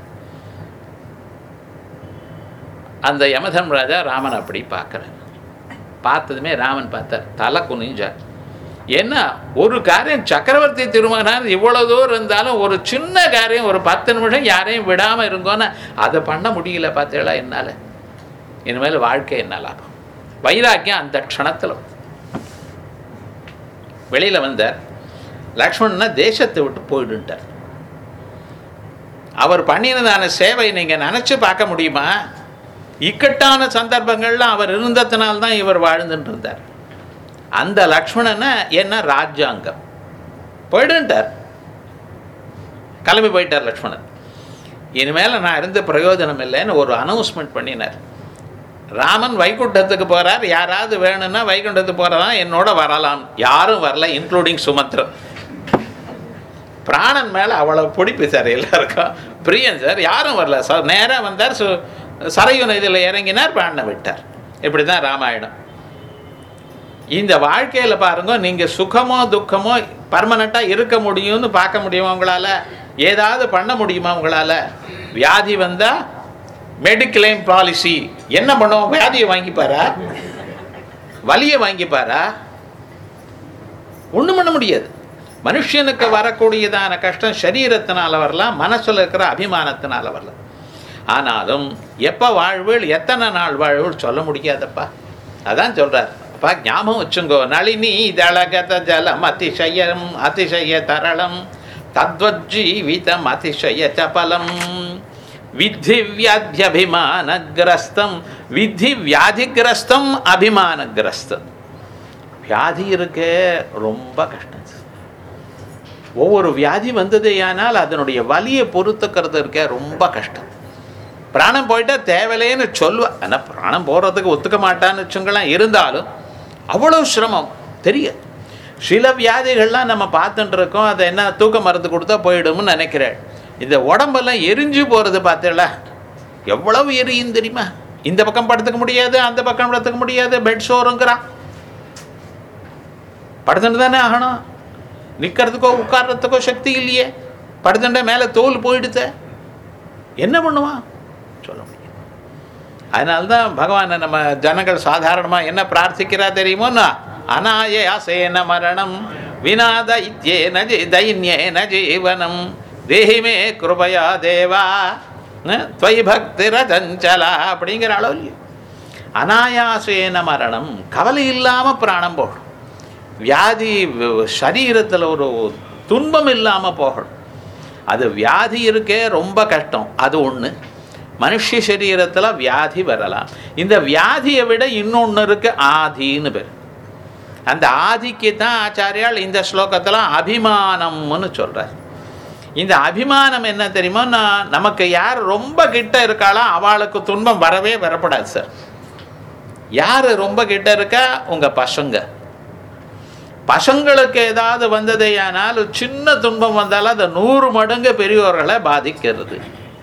அந்த யமதர்மராஜா ராமன் அப்படி பார்க்குறார் பார்த்ததுமே ராமன் பார்த்தார் தலை குனிஞ்சார் என்ன ஒரு காரியம் சக்கரவர்த்தி திருமகனார் இவ்வளவு தூரம் இருந்தாலும் ஒரு சின்ன காரியம் ஒரு பத்து நிமிஷம் யாரையும் விடாம இருங்கோன்னு அதை பண்ண முடியல பார்த்தீங்களா என்னால இனிமேல் வாழ்க்கை என்ன லாபம் வைராக்கியம் அந்த க்ஷணத்துல வெளியில வந்தார் லக்ஷ்மணனை தேசத்தை விட்டு போயிடுன்ட்டார் அவர் பண்ணினதான சேவை நீங்க நினைச்சு பார்க்க முடியுமா இக்கட்டான சந்தர்ப்பங்கள்ல அவர் இருந்ததுனால்தான் இவர் வாழ்ந்துட்டு இருந்தார் அந்த லக்ஷ்மணனை என்ன ராஜாங்கம் போயிடுன்ட்டார் கிளம்பி போயிட்டார் லக்ஷ்மணன் இனிமேல் நான் இருந்து பிரயோஜனம் இல்லைன்னு ஒரு அனௌன்ஸ்மெண்ட் பண்ணினார் ராமன் வைகுண்டத்துக்கு போறார் யாராவது வேணும்னா வைகுண்டத்துக்கு போறதா என்னோட வரலாம் யாரும் வரல இன்க்ளூடிங் சுமத்ரன் பிராணன் மேல அவ்வளவு பிடிப்பு சார் எல்லாருக்கும் பிரியன் சார் யாரும் வரல சார் நேரா வந்தார் சு சரையு நதியில் இறங்கினார் பிராணனை விட்டார் இப்படி தான் ராமாயணம் இந்த வாழ்க்கையில பாருங்க நீங்க சுகமோ துக்கமோ பர்மனண்டா இருக்க முடியும்னு பார்க்க முடியுமா உங்களால ஏதாவது பண்ண முடியுமா உங்களால வியாதி வந்தா மெடிக்ளைம் பாலிசி என்ன பண்ணுவோம் வியாதியை வாங்கிப்பாரா வலியை வாங்கிப்பாரா ஒண்ணும் பண்ண முடியாது மனுஷனுக்கு வரக்கூடியதான கஷ்டம் சரீரத்தினால வரலாம் மனசுல இருக்கிற அபிமானத்தினால வரலாம் ஆனாலும் எப்ப வாழ்வுகள் எத்தனை நாள் வாழ்வுகள் சொல்ல முடியாதப்பா அதான் சொல்றார் அப்பா ஞாபகம் வச்சுங்கோ நளினி தளகத ஜலம் அதிசயம் அதிசய தரளம் தத்வஜீவிதம் அதிசய சபலம் வித்தி வியாதியபிமானகிரஸ்தம் வித்தி வியாதிகிரஸ்தம் அபிமானகிரஸ்தம் வியாதி இருக்கே ரொம்ப கஷ்டம் சார். ஒவ்வொரு வியாதி வந்ததேயானால் அதனுடைய வலியை பொறுத்துக்கிறது இருக்க ரொம்ப கஷ்டம் பிராணம் போயிட்டா தேவையில்லைன்னு சொல்லுவா ஆனால் பிராணம் போடுறதுக்கு ஒத்துக்க மாட்டான்னு வச்சுங்களேன் இருந்தாலும் அவ்வளோ சிரமம் தெரியாது சில வியாதிகள்லாம் நம்ம பார்த்துட்டு இருக்கோம் அதை என்ன தூக்க மருந்து கொடுத்தா போயிடும்னு நினைக்கிறேன் இந்த உடம்பெல்லாம் எரிஞ்சு போகிறது பார்த்தேல எவ்வளவு எரியும் தெரியுமா இந்த பக்கம் படுத்துக்க முடியாது அந்த பக்கம் படுத்துக்க முடியாது பெட் சோறுங்கிறான் படுத்துட்டு தானே ஆகணும் நிற்கிறதுக்கோ உட்கார்றதுக்கோ சக்தி இல்லையே படுத்துட்டா மேலே தோல் போயிடுத்த என்ன பண்ணுவான் சொல்ல முடியும் அதனால தான் பகவானை நம்ம ஜனங்கள் சாதாரணமாக என்ன பிரார்த்திக்கிறா தெரியுமோன்னா அநாயாசேன மரணம் வினாத இத்யேன ஜி தைன்யேன ஜீவனம் தேஹிமே கிருபயா தேவா துவை பக்தி ரஜஞ்சலா அப்படிங்கிற அளவு இல்லையோ அனாயாசேன மரணம் கவலை இல்லாமல் பிராணம் போகணும் வியாதி சரீரத்தில் ஒரு துன்பம் இல்லாமல் போகணும் அது வியாதி இருக்கே ரொம்ப கஷ்டம் அது ஒன்று மனுஷ சரீரத்தில் வியாதி வரலாம் இந்த வியாதியை விட இன்னொன்று இருக்கு ஆதின்னு பேர் அந்த ஆதிக்கு தான் ஆச்சாரியால் இந்த ஸ்லோகத்தில் அபிமானம்னு சொல்கிறார் இந்த அபிமானம் என்ன தெரியுமோ நான் நமக்கு யார் ரொம்ப கிட்ட இருக்காளோ அவளுக்கு துன்பம் வரவே வரப்படாது சார் யார் ரொம்ப கிட்ட இருக்கா உங்கள் பசங்க பசங்களுக்கு ஏதாவது வந்ததேயானால் சின்ன துன்பம் வந்தாலும் அது நூறு மடங்கு பெரியோர்களை பாதிக்கிறது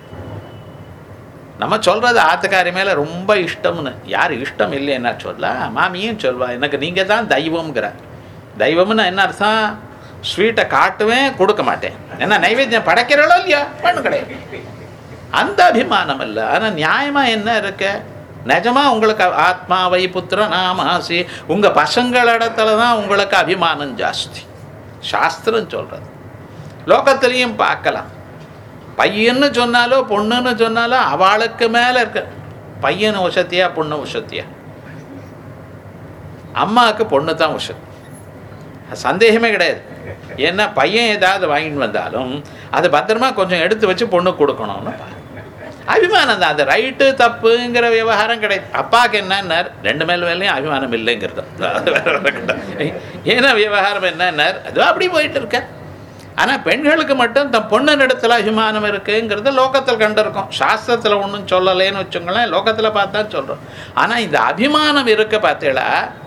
நம்ம சொல்றது ஆத்துக்காரி மேல ரொம்ப இஷ்டம்னு யார் இஷ்டம் இல்லைன்னா சொல்ல மாமியும் சொல்வா எனக்கு நீங்க தான் தெய்வம்ங்கிற தெய்வம்னு என்ன அர்த்தம் ஸ்வீட்டை காட்டுவேன் கொடுக்க மாட்டேன் ஏன்னா நைவேத்தியம் படைக்கிறளோ இல்லையா பண்ணு கிடையாது அந்த அபிமானம் இல்லை ஆனால் நியாயமா என்ன இருக்கு நிஜமா உங்களுக்கு ஆத்மாவை புத்திர நாமாசி உங்க பசங்களிடத்துல தான் உங்களுக்கு அபிமானம் ஜாஸ்தி சாஸ்திரம் சொல்றது லோகத்திலையும் பார்க்கலாம் பையன்னு சொன்னாலோ பொண்ணுன்னு சொன்னாலோ அவளுக்கு மேல இருக்க பையன் உசத்தியா பொண்ணு உசத்தியா அம்மாவுக்கு பொண்ணு தான் உசத்தி சந்தேகமே கிடையாது ஏன்னா பையன் ஏதாவது வாங்கிட்டு வந்தாலும் அது பத்திரமா கொஞ்சம் எடுத்து வச்சு பொண்ணு கொடுக்கணும்னு பாரு. அபிமானம் தான் அது ரைட்டு தப்புங்கிற விவகாரம் கிடையாது அப்பாவுக்கு என்னன்னார் ரெண்டு மேல் மேலேயும் அபிமானம் இல்லைங்கிறது அது வேற ஒண்ணும் கிடையாது. ஏன்னா விவகாரம் என்னன்னார் அதுவும் அப்படி போயிட்டு இருக்க ஆனால் பெண்களுக்கு மட்டும் தன் பொண்ணு இடத்துல அபிமானம் இருக்குங்கிறது லோகத்தில் கண்டிருக்கோம் சாஸ்திரத்தில் ஒன்றும் சொல்லலைன்னு வச்சுங்களேன் லோகத்தில் பார்த்தா சொல்கிறோம் ஆனால் இந்த அபிமானம் இருக்க பார்த்தீங்களா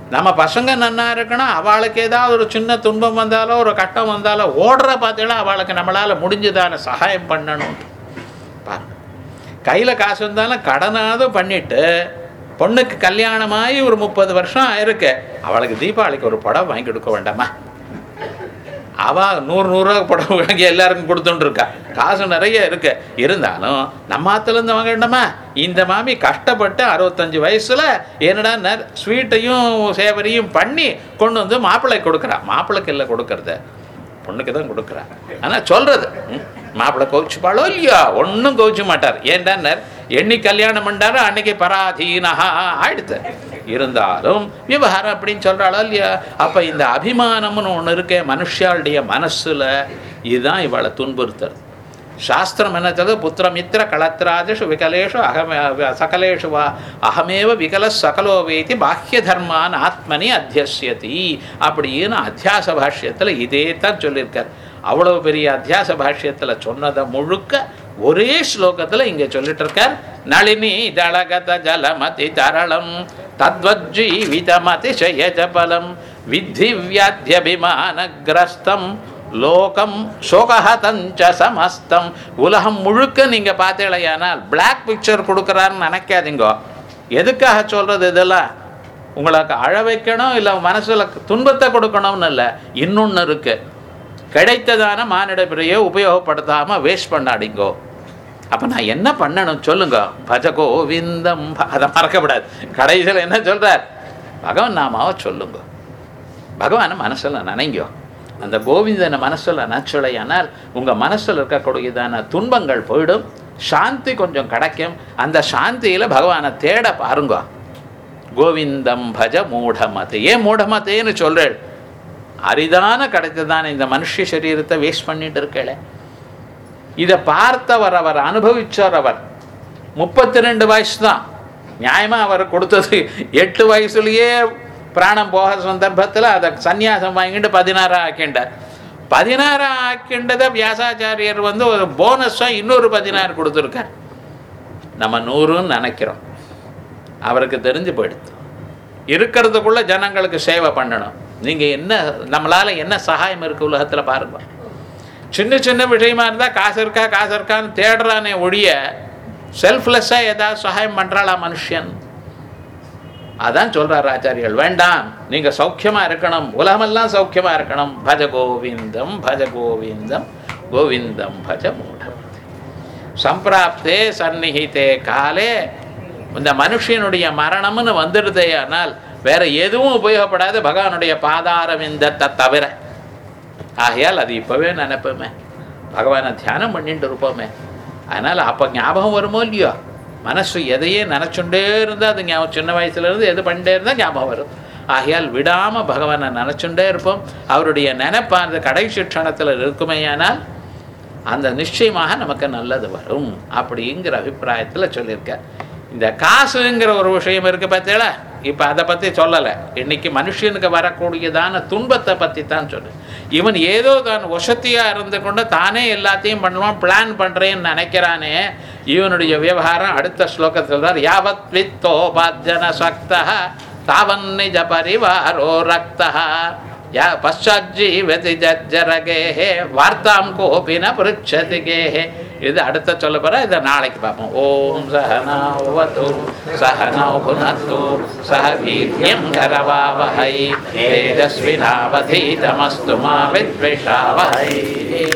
நம்ம பசங்க நன்னா இருக்கணும் அவளுக்கு ஏதாவது ஒரு சின்ன துன்பம் வந்தாலோ ஒரு கட்டம் வந்தாலோ ஓடுற பார்த்தீங்களா அவளுக்கு நம்மளால் முடிஞ்சதான சகாயம் பண்ணணும் பாருங்க கையில் காசு இருந்தாலும் கடனாவது பண்ணிட்டு பொண்ணுக்கு கல்யாணமாகி ஒரு முப்பது வருஷம் ஆயிருக்கு அவளுக்கு தீபாவளிக்கு ஒரு படம் வாங்கி கொடுக்க வேண்டாமா அவ நூறு நூறுரூவா படம் வாங்கி எல்லாருக்கும் கொடுத்துட்டு இருக்கா காசு நிறைய இருக்கு இருந்தாலும் நம்ம ஆத்துலேருந்து வாங்க வேண்டாமா இந்த மாமி கஷ்டப்பட்டு அறுபத்தஞ்சு வயசுல என்னடா ஸ்வீட்டையும் சேவரையும் பண்ணி கொண்டு வந்து மாப்பிள்ளை கொடுக்குறா மாப்பிள்ளைக்கு இல்லை கொடுக்கறது பொண்ணுக்கு தான் கொடுக்குறா ஆனால் சொல்றது ம், மாப்பிள்ளை கோவிச்சுப்பாளோ இல்லையா ஒன்றும் கோவிச்சு மாட்டார் ஏன்டான்னார் எண்ணி கல்யாணம் பண்ணாரோ அன்னைக்கு பராதீனஹா ஆயிடுத்து இருந்தாலும் விவகாரம் அப்படின்னு சொல்கிறாளோ இல்லையா அப்போ இந்த அபிமானம்னு ஒன்று இருக்கே மனுஷாளுடைய மனசுல இதுதான் இவளை துன்புறுத்துறது சாஸ்திரம் என்ன சொல்றது புத்திரமித்திர களத்ராதிஷு விகலேஷு அகமே சகலேஷு வா அகமேவ விகல சகலோ வேதி பாஹ்ய தர்மான் ஆத்மனி அத்தியசியதி அப்படின்னு அத்தியாச பாஷ்யத்தில் இதே தான் சொல்லியிருக்கார் அவ்வளவு பெரிய அத்தியாச பாஷ்யத்தில் சொன்னதை முழுக்க ஒரே ஸ்லோகத்தில் இங்கே சொல்லிட்டு இருக்கார் நளினி தளகத ஜலமதி தரளம் தத்வஜீவிதமதிசயஜபலம் வித்தி வியாத்தியபிமானகிரஸ்தம் லோகம் சோகஹதஞ்ச சமஸ்தம் உலகம் முழுக்க நீங்க பார்த்தீங்களேயானால் பிளாக் பிக்சர் கொடுக்குறாருன்னு நினைக்காதீங்க எதுக்காக சொல்றது இதெல்லாம் உங்களுக்கு அழ வைக்கணும் இல்லை மனசுல துன்பத்தை கொடுக்கணும்னு இல்லை இன்னொன்று இருக்கு கிடைத்ததான மானிட பிறையை உபயோகப்படுத்தாம வேஸ்ட் பண்ணாடிங்கோ அப்போ நான் என்ன பண்ணணும் சொல்லுங்க பஜ கோவிந்தம் ப- அதை மறக்கப்படாது கடைசியில் என்ன சொல்றார் பகவான் நாமாவை சொல்லுங்க பகவானை மனசுல நினைங்கோ அந்த கோவிந்தனை மனசுல நினச்சலையானால் உங்க மனசுல இருக்கக்கூடியதான துன்பங்கள் போயிடும் சாந்தி கொஞ்சம் கிடைக்கும் அந்த சாந்தியில பகவானை தேட பாருங்க கோவிந்தம் பஜ மூடமத்தை ஏன் மூடமத்தேன்னு சொல்றேன் அரிதான கிடைத்ததான இந்த மனுஷ சரீரத்தை வேஸ்ட் பண்ணிட்டு இருக்கல இதை பார்த்தவர் அவர் அனுபவிச்சார் அவர் முப்பத்தி ரெண்டு வயசு தான் நியாயமா அவர் கொடுத்தது எட்டு வயசுலயே பிராணம் போக சந்தர்ப்பத்தில் அதை சந்நியாசம் வாங்கிட்டு பதினாறா ஆக்கிண்டார் பதினாறா ஆக்கிண்டதை வியாசாச்சாரியர் வந்து ஒரு போனஸாக இன்னொரு பதினாறு கொடுத்துருக்கார் நம்ம நூறுன்னு நினைக்கிறோம் அவருக்கு தெரிஞ்சு போயிடுது இருக்கிறதுக்குள்ள ஜனங்களுக்கு சேவை பண்ணணும் நீங்கள் என்ன நம்மளால் என்ன சகாயம் இருக்குது உலகத்தில் பாருங்க சின்ன சின்ன விஷயமா இருந்தால் காசு இருக்கா காசு இருக்கான்னு தேடுறானே ஒழிய செல்ஃப்லெஸ்ஸாக ஏதாவது சகாயம் பண்ணுறாளா மனுஷன் அதான் சொல்றார் ஆச்சாரியர்கள் வேண்டாம் நீங்க சௌக்கியமா இருக்கணும் உலகமெல்லாம் சௌக்கியமா இருக்கணும் பஜ கோவிந்தம் பஜ கோவிந்தம் கோவிந்தம் பஜ மூடம் சம்பிராப்தே சந்நிகிதே காலே இந்த மனுஷனுடைய மரணம்னு வந்துடுதே ஆனால் வேற எதுவும் உபயோகப்படாது பகவானுடைய பாதார விந்தத்தை தவிர ஆகையால் அது இப்போவே நினைப்போமே பகவானை தியானம் பண்ணிட்டு இருப்போமே அதனால் அப்போ ஞாபகம் வருமோ இல்லையோ மனசு எதையே நினச்சுட்டே இருந்தால் அது ஞாபகம் சின்ன வயசுலேருந்து எது பண்ணிட்டே இருந்தால் ஞாபகம் வரும் ஆகையால் விடாமல் பகவானை நினச்சுட்டே இருப்போம் அவருடைய நினைப்பானது கடைசி க்ஷணத்தில் இருக்குமேயானால் அந்த நிச்சயமாக நமக்கு நல்லது வரும் அப்படிங்கிற அபிப்பிராயத்தில் சொல்லியிருக்கார் இந்த காசுங்கிற ஒரு விஷயம் இருக்குது பார்த்தீங்களா இப்போ அதை பற்றி சொல்லலை இன்னைக்கு மனுஷனுக்கு வரக்கூடியதான துன்பத்தை பற்றி தான் சொல்லு இவன் ஏதோ தான் வசதியாக இருந்து கொண்டு தானே எல்லாத்தையும் பண்ணுவான் பிளான் பண்ணுறேன்னு நினைக்கிறானே இவனுடைய விவகாரம் அடுத்த ஸ்லோகத்தில் தான் யாவத் வித்தோபாஜன சக்தா தாவன் நிஜ பரிவாரோ ரக்தா யா பశ్చాజ్జీవతి ஜஜ்ஜரகேஹே வார்த்தாம் கோபி ந பிருச்சதி கேஹே இது அடுத்த சொல்ல போற இதை நாளைக்கு பார்ப்போம் ஓம் சகனாவது சகனௌ புனத்து சக வீரியம் கரவாவஹை தேஜஸ்வினாவதீதமஸ்து மா வித்விஷாவஹை